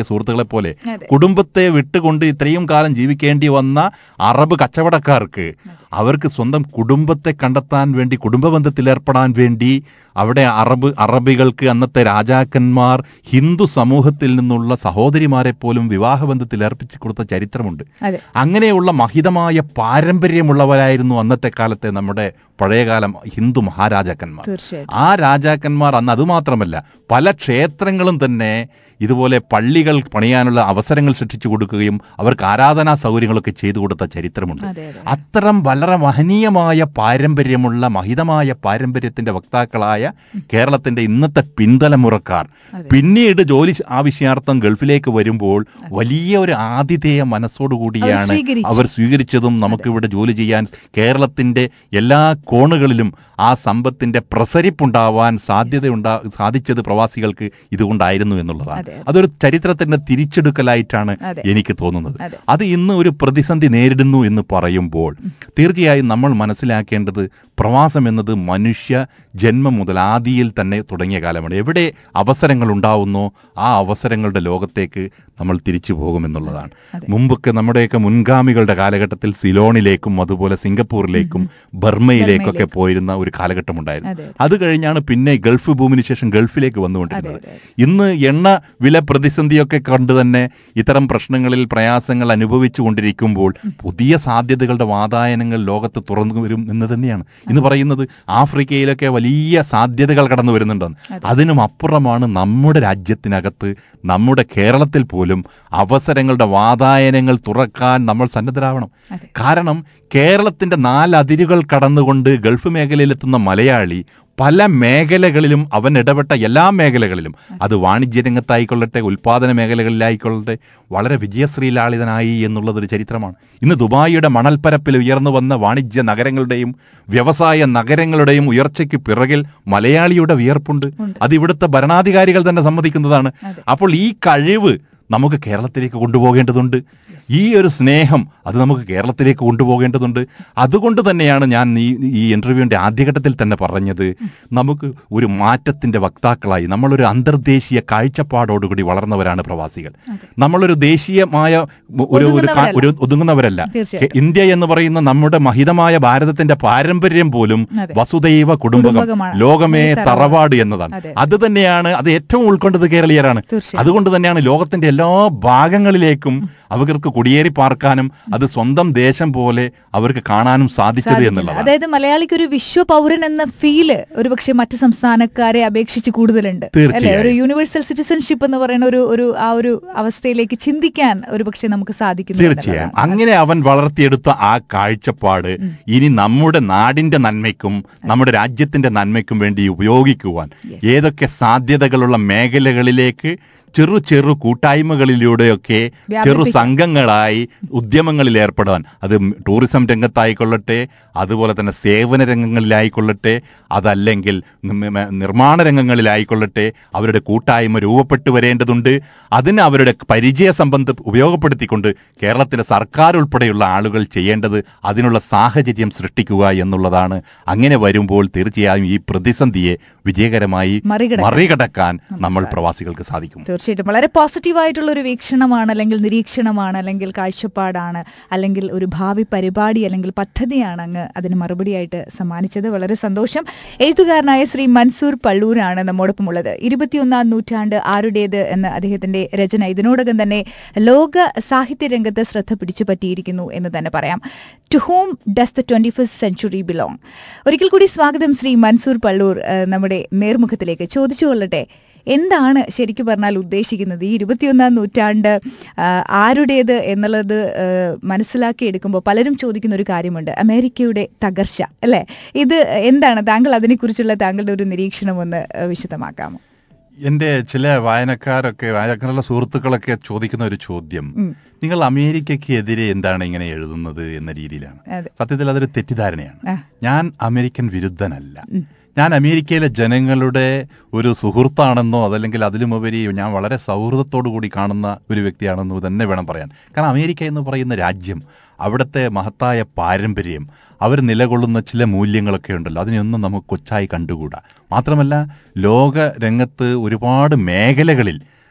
പോലെ അതെ. കുടുംബത്തെ വിട്ടുകൊണ്ട് ഇത്രയും കാലം ജീവിക്കേണ്ടി വന്ന അറബ് കച്ചവടക്കാർക്ക് അവർക്ക് സ്വന്തം കുടുംബത്തെ കണ്ടെത്താൻ വേണ്ടി കുടുംബ ബന്ധത്തിൽ ഏർപ്പെടാൻ വേണ്ടി അവിടെ അറബ് അറബികൾക്ക് അന്നത്തെ രാജാക്കന്മാർ ഹിന്ദു സമൂഹത്തിൽ നിന്നുള്ള സഹോദരിമാരെ പോലും വിവാഹബന്ധത്തിൽ ഏർപ്പിച്ചു കൊടുത്ത ചരിത്രമുണ്ട് അതെ അങ്ങനെയുള്ള മഹിതമായ പാരമ്പര്യമുള്ളവരായിരുന്നു അന്നത്തെ കാലത്തെ നമ്മുടെ പഴയകാലം ഹിന്ദു മഹാരാജാക്കന്മാർ തീർച്ചയായിട്ടും ആ രാജാക്കന്മാർ അന്ന് അതുമാത്രമല്ല പല ക്ഷേത്രങ്ങളും തന്നെ ഇതുപോലെ പള്ളികൾ പണിയാനുള്ള അവസരങ്ങൾ സൃഷ്ടിച്ചു കൊടുക്കുകയും അവർക്ക് ആരാധനാ സൗകര്യങ്ങളൊക്കെ ചെയ്തു കൊടുത്ത ചരിത്രമുണ്ട് അതെ അതെ അത്തരം വളരെ മഹനീയമായ പാരമ്പര്യമുള്ള മഹിതമായ പാരമ്പര്യത്തിന്റെ വക്താക്കളായ കേരളത്തിന്റെ ഇന്നത്തെ പിന്തലമുറക്കാർ അതെ. പിന്നീട് ജോലി ആവശ്യാർത്ഥം ഗൾഫിലേക്ക് വരുമ്പോൾ വലിയ ഒരു ആതിഥേയ മനസ്സോടുകൂടിയാണ് അവർ സ്വീകരിച്ചു. അവർ സ്വീകരിച്ചതും നമുക്കിവിടെ ജോലി ചെയ്യാൻ കേരളത്തിന്റെ എല്ലാ കോണുകളിലും ആ സമ്പത്തിന്റെ പ്രസരിപ്പുണ്ടാവാൻ സാധ്യതയുണ്ടാ സാധിച്ചത് പ്രവാസികൾക്ക് ഇതുകൊണ്ടായിരുന്നു എന്നുള്ളതാണ് അതെ, അതെ. അതൊരു ചരിത്രത്തിന്റെ തിരിച്ചെടുക്കലായിട്ടാണ് അതെ. എനിക്ക് തോന്നുന്നത് അതെ. അത് ഇന്ന് ഒരു പ്രതിസന്ധി നേരിടുന്നു എന്ന് പറയുമ്പോൾ തീർച്ചയായും നമ്മൾ മനസ്സിലാക്കേണ്ടത് പ്രവാസം എന്നത് മനുഷ്യ ജന്മം മുതൽ ആദിയിൽ തന്നെ തുടങ്ങിയ കാലമാണ് എവിടെ അവസരങ്ങൾ ഉണ്ടാവുന്നോ ആ അവസരങ്ങളുടെ ലോകത്തേക്ക് നമ്മൾ തിരിച്ചു പോകുമെന്നുള്ളതാണ് അതെ. മുമ്പൊക്കെ നമ്മുടെയൊക്കെ മുൻഗാമികളുടെ കാലഘട്ടത്തിൽ സിലോണിലേക്കും അതുപോലെ സിംഗപ്പൂരിലേക്കും ബർമയിലേക്കൊക്കെ പോയിരുന്ന ഒരു കാലഘട്ടമുണ്ടായിരുന്നു അതെ അത് കഴിഞ്ഞാണ് പിന്നെ ഗൾഫ് ഭൂമിന് ശേഷം ഗൾഫിലേക്ക് വന്നുകൊണ്ടിരുന്നത് അതെ, അതെ. ഇന്ന് എണ്ണ വില പ്രതിസന്ധിയൊക്കെ കണ്ടു തന്നെ ഇത്തരം പ്രശ്നങ്ങളിൽ പ്രയാസങ്ങൾ അനുഭവിച്ചു കൊണ്ടിരിക്കുമ്പോൾ പുതിയ സാധ്യതകളുടെ വാതായനങ്ങൾ ലോകത്ത് തുറന്നു വരും എന്ന് തന്നെയാണ് ഇന്ന് പറയുന്നത് ആഫ്രിക്കയിലൊക്കെ വലിയ സാധ്യതകൾ കടന്നു വരുന്നുണ്ടെന്ന് അതിനും അപ്പുറമാണ് നമ്മുടെ രാജ്യത്തിനകത്ത് നമ്മുടെ കേരളത്തിൽ പോലും അവസരങ്ങളുടെ വാതായനങ്ങൾ തുറക്കാൻ നമ്മൾ സന്നദ്ധരാവണം അതെ. കാരണം കേരളത്തിന്റെ നാലതിരുകൾ കടന്നുകൊണ്ട് ഗൾഫ് മേഖലയിലെത്തുന്ന മലയാളി പല മേഖലകളിലും അവൻ ഇടപെട്ട എല്ലാ മേഖലകളിലും അത് വാണിജ്യ രംഗത്തായിക്കൊള്ളട്ടെ ഉൽപാദന മേഖലകളിലായിക്കൊള്ളട്ടെ വളരെ വിജയശ്രീലാളിതനായി എന്നുള്ളതൊരു ചരിത്രമാണ് ഇന്ന് ദുബായിയുടെ മണൽപ്പരപ്പിൽ ഉയർന്നു വന്ന വാണിജ്യ നഗരങ്ങളുടെയും വ്യവസായ നഗരങ്ങളുടെയും ഉയർച്ചയ്ക്ക് പിറകിൽ മലയാളിയുടെ വിയർപ്പുണ്ട് ഉണ്ട്. അത് ഇവിടുത്തെ ഭരണാധികാരികൾ തന്നെ സമ്മതിക്കുന്നതാണ് അതെ. അപ്പോൾ ഈ കഴിവ് നമുക്ക് കേരളത്തിലേക്ക് കൊണ്ടുപോകേണ്ടതുണ്ട് ഈ ഒരു സ്നേഹം അത് നമുക്ക് കേരളത്തിലേക്ക് കൊണ്ടുപോകേണ്ടതുണ്ട് അതുകൊണ്ട് തന്നെയാണ് ഞാൻ ഈ ഈ ഇന്റർവ്യൂവിന്റെ ആദ്യഘട്ടത്തിൽ തന്നെ പറഞ്ഞത് നമുക്ക് ഒരു മാറ്റത്തിന്റെ വക്താക്കളായി നമ്മളൊരു അന്തർദേശീയ കാഴ്ചപ്പാടോടുകൂടി വളർന്നവരാണ് പ്രവാസികൾ അതെ. നമ്മളൊരു ദേശീയമായ ഒരു ഒരു കാ- ഒരു ഒതുങ്ങുന്നവരല്ല തീർച്ചയായും. ഇന്ത്യ എന്ന് പറയുന്ന നമ്മുടെ മഹിതമായ ഭാരതത്തിന്റെ പാരമ്പര്യം പോലും അതെ. വസുദൈവ കുടുംബകം കുടുംബകമാണ്. ലോകമേ ഈ തറവാട്. തറവാട് എന്നതാണ് അതെ. അത് തന്നെയാണ് അത് ഏറ്റവും ഉൾക്കൊണ്ടത് കേരളീയരാണ് തീർച്ചയായും. അതുകൊണ്ട് തന്നെയാണ് ലോകത്തിന്റെ എല്ലാ ഭാഗങ്ങളിലേക്കും അവർക്ക് കുടിയേറി പാർക്കാനും അത് സ്വന്തം ദേശം പോലെ അവർക്ക് കാണാനും സാധിച്ചത് സാധിക്കില്ല. എന്നുള്ളതാണ് അതായത് മലയാളിക്ക് ഒരു വിശ്വ പൗരൻ എന്ന ഫീല് ഒരുപക്ഷെ മറ്റ് സംസ്ഥാനക്കാരെ അപേക്ഷിച്ച് കൂടുതലുണ്ട് അല്ലെ തീർച്ചയായും. ഒരു യൂണിവേഴ്സൽ സിറ്റിസൺഷിപ്പ് എന്ന് പറയുന്ന ഒരു ഒരു ആ ഒരു അവസ്ഥയിലേക്ക് ചിന്തിക്കാൻ ഒരുപക്ഷെ നമുക്ക് സാധിക്കുന്നു തീർച്ചയായും എന്നുള്ളതാണ്. അങ്ങനെ അവൻ വളർത്തിയെടുത്ത ആ കാഴ്ചപ്പാട് ഇനി നമ്മുടെ നാടിന്റെ നന്മയ്ക്കും നമ്മുടെ രാജ്യത്തിന്റെ നന്മയ്ക്കും വേണ്ടി ഉപയോഗിക്കുവാൻ Yes. ഏതൊക്കെ സാധ്യതകളുള്ള മേഖലകളിലേക്ക് ചെറു ചെറു കൂട്ടായ്മകളിലൂടെയൊക്കെ ചെറു വ്യാപിപ്പിക്കാം. സംഘങ്ങളായി ഉദ്യമങ്ങളിൽ ഏർപ്പെടാൻ അത് ടൂറിസം രംഗത്തായിക്കൊള്ളട്ടെ അതുപോലെ തന്നെ സേവന രംഗങ്ങളിലായിക്കൊള്ളട്ടെ അതല്ലെങ്കിൽ നി- മ- നിർമ്മാണ രംഗങ്ങളിലായിക്കൊള്ളട്ടെ അവരുടെ കൂട്ടായ്മ രൂപപ്പെട്ടു വരേണ്ടതുണ്ട് അതിന് അവരുടെ പരിചയ സമ്പത്ത് ഉപയോഗപ്പെടുത്തിക്കൊണ്ട് കേരളത്തിലെ സർക്കാർ ഉൾപ്പെടെയുള്ള ആളുകൾ ചെയ്യേണ്ടത് അതിനുള്ള സാഹചര്യം സൃഷ്ടിക്കുക എന്നുള്ളതാണ് അങ്ങനെ വരുമ്പോൾ തീർച്ചയായും ഈ പ്രതിസന്ധിയെ വിജയകരമായി മറികടക്കാൻ മറികടക്കാൻ നമ്മൾ പ്രവാസികൾക്ക് സാധിക്കും തീർച്ചയായിട്ടും വളരെ പോസിറ്റീവായിട്ടുള്ള ഒരു വീക്ഷണമാണ് അല്ലെങ്കിൽ നിരീക്ഷണമാണ് അല്ലെങ്കിൽ കാഴ്ചപ്പാടാണ് അല്ലെങ്കിൽ ഒരു ഭാവി പരിപാടി അല്ലെങ്കിൽ പദ്ധതിയാണ് അങ്ങ് അതിന് മറുപടിയായിട്ട് സമ്മാനിച്ചത് വളരെ സന്തോഷം എഴുത്തുകാരനായ ശ്രീ മൻസൂർ പള്ളൂരാണ് നമ്മോടൊപ്പം ഉള്ളത് ഇരുപത്തിയൊന്നാം നൂറ്റാണ്ട് ആരുടേത് എന്ന അദ്ദേഹത്തിന്റെ രചന ഇതിനോടകം തന്നെ ലോക സാഹിത്യ രംഗത്ത് ശ്രദ്ധ പിടിച്ചു പറ്റിയിരിക്കുന്നു എന്ന് തന്നെ പറയാം to whom does the twenty first century belong ഒരിക്കൽ കൂടി സ്വാഗതം ശ്രീ മൻസൂർ പള്ളൂർ ഏഹ്, നമ്മുടെ നേർമുഖത്തിലേക്ക് ചോദിച്ചു കൊള്ളട്ടെ എന്താണ് ശരിക്കും പറഞ്ഞാൽ ഉദ്ദേശിക്കുന്നത് ഈ ഇരുപത്തിയൊന്നാം നൂറ്റാണ്ട് ആ, ആരുടേത് എന്നുള്ളത് ആ, മനസ്സിലാക്കിയെടുക്കുമ്പോൾ പലരും ചോദിക്കുന്ന ഒരു കാര്യമുണ്ട് അമേരിക്കയുടെ തകർച്ച അല്ലേ ഇത് എന്താണ് താങ്കൾ അതിനെക്കുറിച്ചുള്ള താങ്കളുടെ ഒരു നിരീക്ഷണം ഒന്ന് ആ, വിശദമാക്കാമോ എന്റെ ചില വായനക്കാരൊക്കെ വായനക്കാരുള്ള സുഹൃത്തുക്കളൊക്കെ ചോദിക്കുന്ന ഒരു ചോദ്യം ഉം. നിങ്ങൾ അമേരിക്കയ്ക്ക് എതിരെ എന്താണ് ഇങ്ങനെ എഴുതുന്നത് എന്ന രീതിയിലാണ് അതെ സത്യത്തിൽ അതൊരു തെറ്റിദ്ധാരണയാണ് ആ. ഞാൻ അമേരിക്കൻ വിരുദ്ധനല്ല ഞാൻ അമേരിക്കയിലെ ജനങ്ങളുടെ ഒരു സുഹൃത്താണെന്നോ അതല്ലെങ്കിൽ അതിലുമുപരി ഞാൻ വളരെ സൗഹൃദത്തോടു കൂടി കാണുന്ന ഒരു വ്യക്തിയാണെന്നോ തന്നെ വേണം പറയാൻ കാരണം അമേരിക്ക എന്ന് പറയുന്ന രാജ്യം അവിടുത്തെ മഹത്തായ പാരമ്പര്യം അവർ നിലകൊള്ളുന്ന ചില മൂല്യങ്ങളൊക്കെ ഉണ്ടല്ലോ അതിനെയൊന്നും നമുക്ക് കൊച്ചായി കണ്ടുകൂടാ മാത്രമല്ല ലോക രംഗത്ത് ഒരുപാട് മേഖലകളിൽ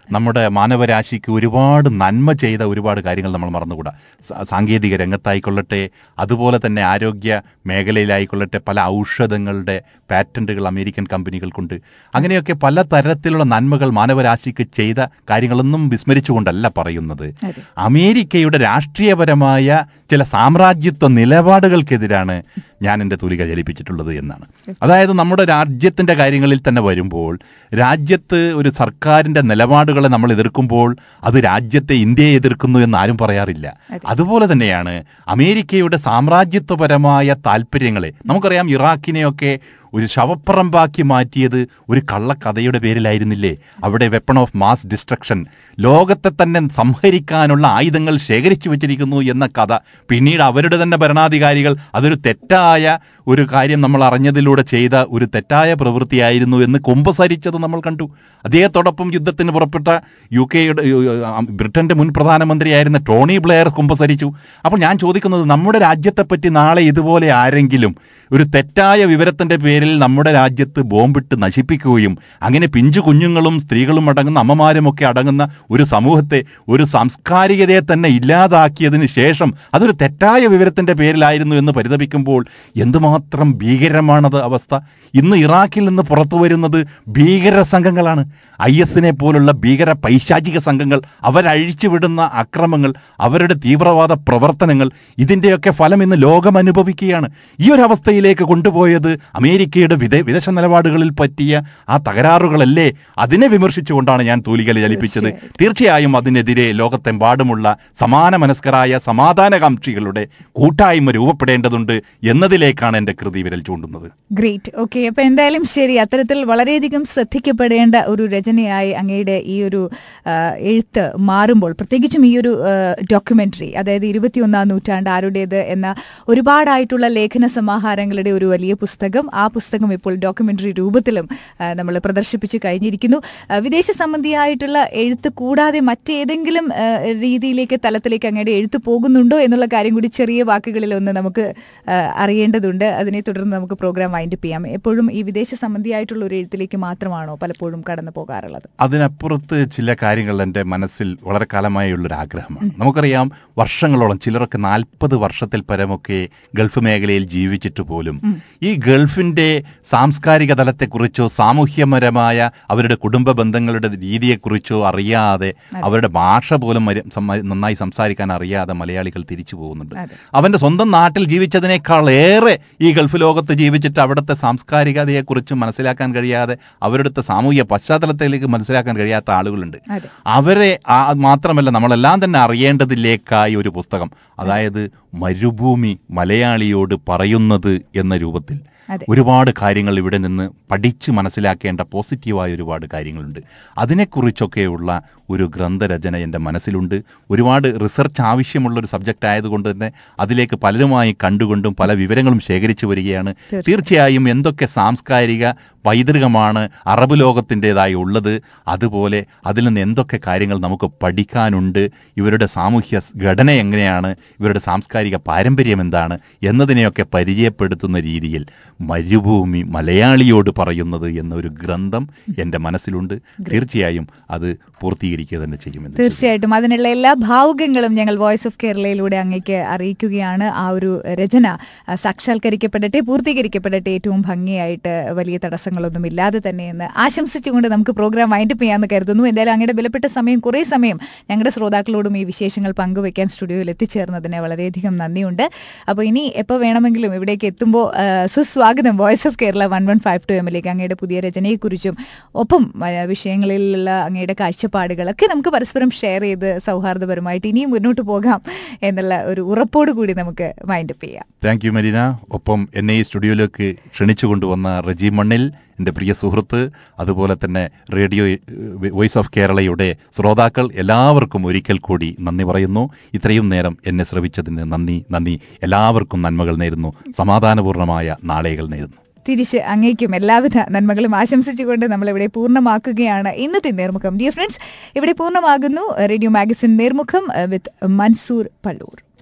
നമ്മുടെ മാനവരാശിക്ക് ഒരുപാട് നന്മ ചെയ്ത ഒരുപാട് കാര്യങ്ങൾ നമ്മൾ മറന്നുകൂടാ സ- സാങ്കേതിക രംഗത്തായിക്കൊള്ളട്ടെ അതുപോലെ തന്നെ ആരോഗ്യ മേഖലയിലായിക്കൊള്ളട്ടെ പല ഔഷധങ്ങളുടെ പാറ്റന്റുകൾ അമേരിക്കൻ കമ്പനികൾക്കുണ്ട് അങ്ങനെയൊക്കെ പല തരത്തിലുള്ള നന്മകൾ മാനവരാശിക്ക് ചെയ്ത കാര്യങ്ങളൊന്നും വിസ്മരിച്ചുകൊണ്ടല്ല പറയുന്നത് അതെ. അമേരിക്കയുടെ രാഷ്ട്രീയപരമായ ചില സാമ്രാജ്യത്വ നിലപാടുകൾക്കെതിരാണ് ഞാൻ എൻ്റെ തൂലിക ചലിപ്പിച്ചിട്ടുള്ളത് എന്നാണ് അതായത് നമ്മുടെ രാജ്യത്തിൻ്റെ കാര്യങ്ങളിൽ തന്നെ വരുമ്പോൾ രാജ്യത്ത് ഒരു സർക്കാരിൻ്റെ നിലപാടുകളെ നമ്മൾ എതിർക്കുമ്പോൾ അത് രാജ്യത്തെ ഇന്ത്യയെ എതിർക്കുന്നു എന്ന് ആരും പറയാറില്ല അതെ. അതുപോലെ തന്നെയാണ് അമേരിക്കയുടെ സാമ്രാജ്യത്വപരമായ താല്പര്യങ്ങളെ നമുക്കറിയാം ഇറാഖിനെയൊക്കെ ഒരു ശവപ്പറമ്പാക്കി മാറ്റിയത് ഒരു കള്ളക്കഥയുടെ പേരിലായിരുന്നില്ലേ അവിടെ വെപ്പൺ ഓഫ് മാസ് ഡിസ്ട്രക്ഷൻ ലോകത്തെ തന്നെ സംഹരിക്കാനുള്ള ആയുധങ്ങൾ ശേഖരിച്ചു വെച്ചിരിക്കുന്നു എന്ന കഥ പിന്നീട് അവരുടെ തന്നെ ഭരണാധികാരികൾ അതൊരു തെറ്റായ ഒരു കാര്യം നമ്മൾ അറിഞ്ഞതിലൂടെ ചെയ്ത ഒരു തെറ്റായ പ്രവൃത്തിയായിരുന്നു എന്ന് കുമ്പസരിച്ചത് നമ്മൾ കണ്ടു അദ്ദേഹത്തോടൊപ്പം യുദ്ധത്തിന് പുറപ്പെട്ട യു കെയുടെ ബ്രിട്ടന്റെ മുൻ പ്രധാനമന്ത്രിയായിരുന്ന ടോണി ബ്ലെയർ കുമ്പസരിച്ചു അപ്പോൾ ഞാൻ ചോദിക്കുന്നത് നമ്മുടെ രാജ്യത്തെപ്പറ്റി നാളെ ഇതുപോലെ ആരെങ്കിലും ഒരു തെറ്റായ വിവരത്തിന്റെ പേരിൽ നമ്മുടെ രാജ്യത്ത് ബോംബിട്ട് നശിപ്പിക്കുകയും അങ്ങനെ പിഞ്ചു കുഞ്ഞുങ്ങളും സ്ത്രീകളും അടങ്ങുന്ന അമ്മമാരും ഒക്കെ അടങ്ങുന്ന ഒരു സമൂഹത്തെ ഒരു സാംസ്കാരികതയെ തന്നെ ഇല്ലാതാക്കിയതിന് ശേഷം അതൊരു തെറ്റായ വിവരത്തിന്റെ പേരിലായിരുന്നു എന്ന് പരിതപിക്കുമ്പോൾ എന്തുമാത്രം ഭീകരമാണത് അവസ്ഥ ഇന്ന് ഇറാഖിൽ നിന്ന് പുറത്തു വരുന്നത് ഭീകര സംഘങ്ങളാണ് ഐ എസിനെ പോലുള്ള ഭീകര പൈശാചിക സംഘങ്ങൾ അവരഴിച്ചുവിടുന്ന അക്രമങ്ങൾ അവരുടെ തീവ്രവാദ പ്രവർത്തനങ്ങൾ ഇതിൻ്റെയൊക്കെ ഫലം ഇന്ന് ലോകം അനുഭവിക്കുകയാണ് ഈ ഒരു അവസ്ഥയിലേക്ക് കൊണ്ടുപോയത് അമേരിക്കയുടെ വിദേ വിദേശ നിലപാടുകളിൽ പറ്റിയ ആ തകരാറുകളല്ലേ അതിനെ വിമർശിച്ചുകൊണ്ടാണ് ഞാൻ തൂലികല ചലിപ്പിച്ചത് തീർച്ചയായും അതിനെതിരെ ലോകത്തെമ്പാടുമുള്ള സമാന മനസ്കരായ സമാധാനകാംക്ഷികളുടെ കൂട്ടായ്മ രൂപപ്പെടേണ്ടതുണ്ട് എന്നതിലേക്കാണ് എൻ്റെ കൃതി വിരൽ ചൂണ്ടുന്നത് ഗ്രേറ്റ് ഓക്കെ അപ്പൊ എന്തായാലും ശരി അത്തരത്തിൽ വളരെയധികം ശ്രദ്ധിക്കപ്പെടേണ്ട ഒരു രചനയായി അങ്ങയുടെ ഈ ഒരു ആ, എഴുത്ത് മാറുമ്പോൾ പ്രത്യേകിച്ചും ഈ ഒരു ഡോക്യുമെന്ററി അതായത് ഇരുപത്തിയൊന്നാം നൂറ്റാണ്ട് ആരുടേത് എന്ന ഒരുപാടായിട്ടുള്ള ലേഖന സമാഹാരങ്ങളുടെ ഒരു വലിയ പുസ്തകം ആ പുസ്തകം ഇപ്പോൾ ഡോക്യുമെന്ററി രൂപത്തിലും നമ്മൾ പ്രദർശിപ്പിച്ചു കഴിഞ്ഞിരിക്കുന്നു ആ, വിദേശ സംബന്ധിയായിട്ടുള്ള എഴുത്ത് കൂടാതെ മറ്റേതെങ്കിലും ആ, രീതിയിലേക്ക് തലത്തിലേക്ക് അങ്ങയുടെ എഴുത്ത് പോകുന്നുണ്ടോ എന്നുള്ള കാര്യം കൂടി ചെറിയ വാക്കുകളിൽ ഒന്ന് നമുക്ക് ആ, അറിയേണ്ടതുണ്ട് അതിനെ തുടർന്ന് നമുക്ക് പ്രോഗ്രാം വൈൻഡപ്പ് ചെയ്യാം എപ്പോഴും ഈ വിദേശ സംബന്ധിയായിട്ടുള്ള ഒരു എഴുത്തിലേക്ക് മാത്രമാണോ പലപ്പോഴും കടന്നു പോകാറുള്ളത് അതിനപ്പുറത്ത് ചില കാര്യങ്ങൾ എൻ്റെ മനസ്സിൽ വളരെ കാലമായുള്ളൊരു ആഗ്രഹമാണ് നമുക്കറിയാം വർഷങ്ങളോളം ചിലരൊക്കെ നാൽപ്പത് വർഷത്തിൽ പരമൊക്കെ ഗൾഫ് മേഖലയിൽ ജീവിച്ചിട്ട് പോലും ഈ ഗൾഫിൻ്റെ സാംസ്കാരിക തലത്തെക്കുറിച്ചോ സാമൂഹ്യപരമായ അവരുടെ കുടുംബ ബന്ധങ്ങളുടെ രീതിയെക്കുറിച്ചോ അറിയാതെ അവരുടെ ഭാഷ പോലും മരി- സമ്മ- നന്നായി സംസാരിക്കാൻ അറിയാതെ മലയാളികൾ തിരിച്ചു പോകുന്നുണ്ട് അതെ. അവന്റെ സ്വന്തം നാട്ടിൽ ജീവിച്ചതിനേക്കാൾ ഏറെ ഈ ഗൾഫ് ലോകത്ത് ജീവിച്ചിട്ട് അവിടുത്തെ സാംസ്കാരികതയെക്കുറിച്ച് മനസ്സിലാക്കാൻ കഴിയാതെ അവരുടെ സാമൂഹിക പശ്ചാത്തലത്തിലേക്ക് മനസ്സിലാക്കാൻ കഴിയാത്ത ആളുകളുണ്ട് അതെ അവരെ ആ മാത്രമല്ല നമ്മളെല്ലാം തന്നെ അറിയേണ്ടതിലേക്കായി ഒരു പുസ്തകം അതായത് മരുഭൂമി മലയാളിയോട് പറയുന്നത് എന്ന രൂപത്തിൽ അതെ ഒരുപാട് കാര്യങ്ങൾ ഇവിടെ നിന്ന് പഠിച്ച് മനസ്സിലാക്കേണ്ട പോസിറ്റീവായ ഒരുപാട് കാര്യങ്ങളുണ്ട് അതിനെക്കുറിച്ചൊക്കെയുള്ള ഒരു ഗ്രന്ഥരചന എൻ്റെ മനസ്സിലുണ്ട് ഒരുപാട് റിസർച്ച് ആവശ്യമുള്ള ഒരു സബ്ജക്റ്റ് ആയതുകൊണ്ട് തന്നെ അതിലേക്ക് പലരുമായി കണ്ടുകൊണ്ടും പല വിവരങ്ങളും ശേഖരിച്ചു വരികയാണ് തീർച്ചയായും. തീർച്ചയായും എന്തൊക്കെ സാംസ്കാരിക പൈതൃകമാണ് അറബ് ലോകത്തിൻ്റെതായി ഉള്ളത് അതുപോലെ അതിൽ നിന്ന് എന്തൊക്കെ കാര്യങ്ങൾ നമുക്ക് പഠിക്കാനുണ്ട് ഇവരുടെ സാമൂഹ്യ സ് ഘടന എങ്ങനെയാണ് ഇവരുടെ സാംസ്കാരിക പാരമ്പര്യം എന്താണ് എന്നതിനെയൊക്കെ പരിചയപ്പെടുത്തുന്ന രീതിയിൽ മരുഭൂമി മലയാളിയോട് പറയുന്നത് എന്നൊരു ഗ്രന്ഥം എൻ്റെ മനസ്സിലുണ്ട് തീർച്ചയായും അത് പൂർത്തീകരിക്കുക തന്നെ ചെയ്യുമെന്ന് തീർച്ചയായിട്ടും അതിനുള്ള എല്ലാ ഭാവുകങ്ങളും ഞങ്ങൾ വോയിസ് ഓഫ് കേരളയിലൂടെ അങ്ങേക്ക് അറിയിക്കുകയാണ് ആ ഒരു രചന ആ, സാക്ഷാത്കരിക്കപ്പെടട്ടെ പൂർത്തീകരിക്കപ്പെടട്ടെ ഏറ്റവും ഭംഗിയായിട്ട് വലിയ തടസ്സങ്ങളൊന്നും ഇല്ലാതെ തന്നെ എന്ന് ആശംസിച്ചുകൊണ്ട് നമുക്ക് പ്രോഗ്രാം വൈൻഡപ്പ് ചെയ്യാമെന്ന് കരുതുന്നു എന്തായാലും അങ്ങയുടെ വിലപ്പെട്ട സമയം കുറേ സമയം ഞങ്ങളുടെ ശ്രോതാക്കളോടും ഈ വിശേഷങ്ങൾ പങ്കുവെക്കാൻ സ്റ്റുഡിയോയിൽ എത്തിച്ചേർന്നതിന് വളരെയധികം നന്ദിയുണ്ട് അപ്പോൾ ഇനി എപ്പോൾ വേണമെങ്കിലും ഇവിടേക്ക് എത്തുമ്പോൾ ആ, സുസ്വാഗതം voice of Kerala one one five two എമ്മിലേക്ക് അങ്ങയുടെ പുതിയ രചനയെക്കുറിച്ചും ഒപ്പം ആ, വിഷയങ്ങളിലുള്ള അങ്ങയുടെ കാഴ്ചപ്പാടുകളൊക്കെ നമുക്ക് പരസ്പരം ഷെയർ ചെയ്ത് സൗഹാർദ്ദപരമായിട്ട് ഇനിയും മുന്നോട്ട് പോകാം എന്നുള്ള ഒരു ഉറപ്പോട് കൂടി നമുക്ക് വൈൻഡപ്പ് ചെയ്യാം താങ്ക് യു മരീന ഒപ്പം എന്നെ ഈ സ്റ്റുഡിയോയിലേക്ക് ക്ഷണിച്ചു കൊണ്ടുവന്ന റജി മണ്ണിൽ എൻ്റെ പ്രിയ സുഹൃത്ത് അതുപോലെ തന്നെ റേഡിയോ ഏഹ്, വോയിസ് ഓഫ് കേരളയുടെ ശ്രോതാക്കൾ എല്ലാവർക്കും ഒരിക്കൽ കൂടി നന്ദി പറയുന്നു ഇത്രയും നേരം എന്നെ ശ്രവിച്ചതിന് നന്ദി നന്ദി എല്ലാവർക്കും നന്മകൾ നേരുന്നു സമാധാനപൂർണ്ണമായ നാളെകൾ നേരുന്നു തിരിച്ച് അങ്ങേക്കും എല്ലാവിധ നന്മകളും ആശംസിച്ചുകൊണ്ട് നമ്മൾ ഇവിടെ പൂർണ്ണമാക്കുകയാണ് ഇന്നത്തെ നേർമുഖം ഡിയർ ഫ്രണ്ട്സ് ഇവിടെ പൂർണ്ണമാകുന്നു radio magazine Nermukham with Mansoor Pallur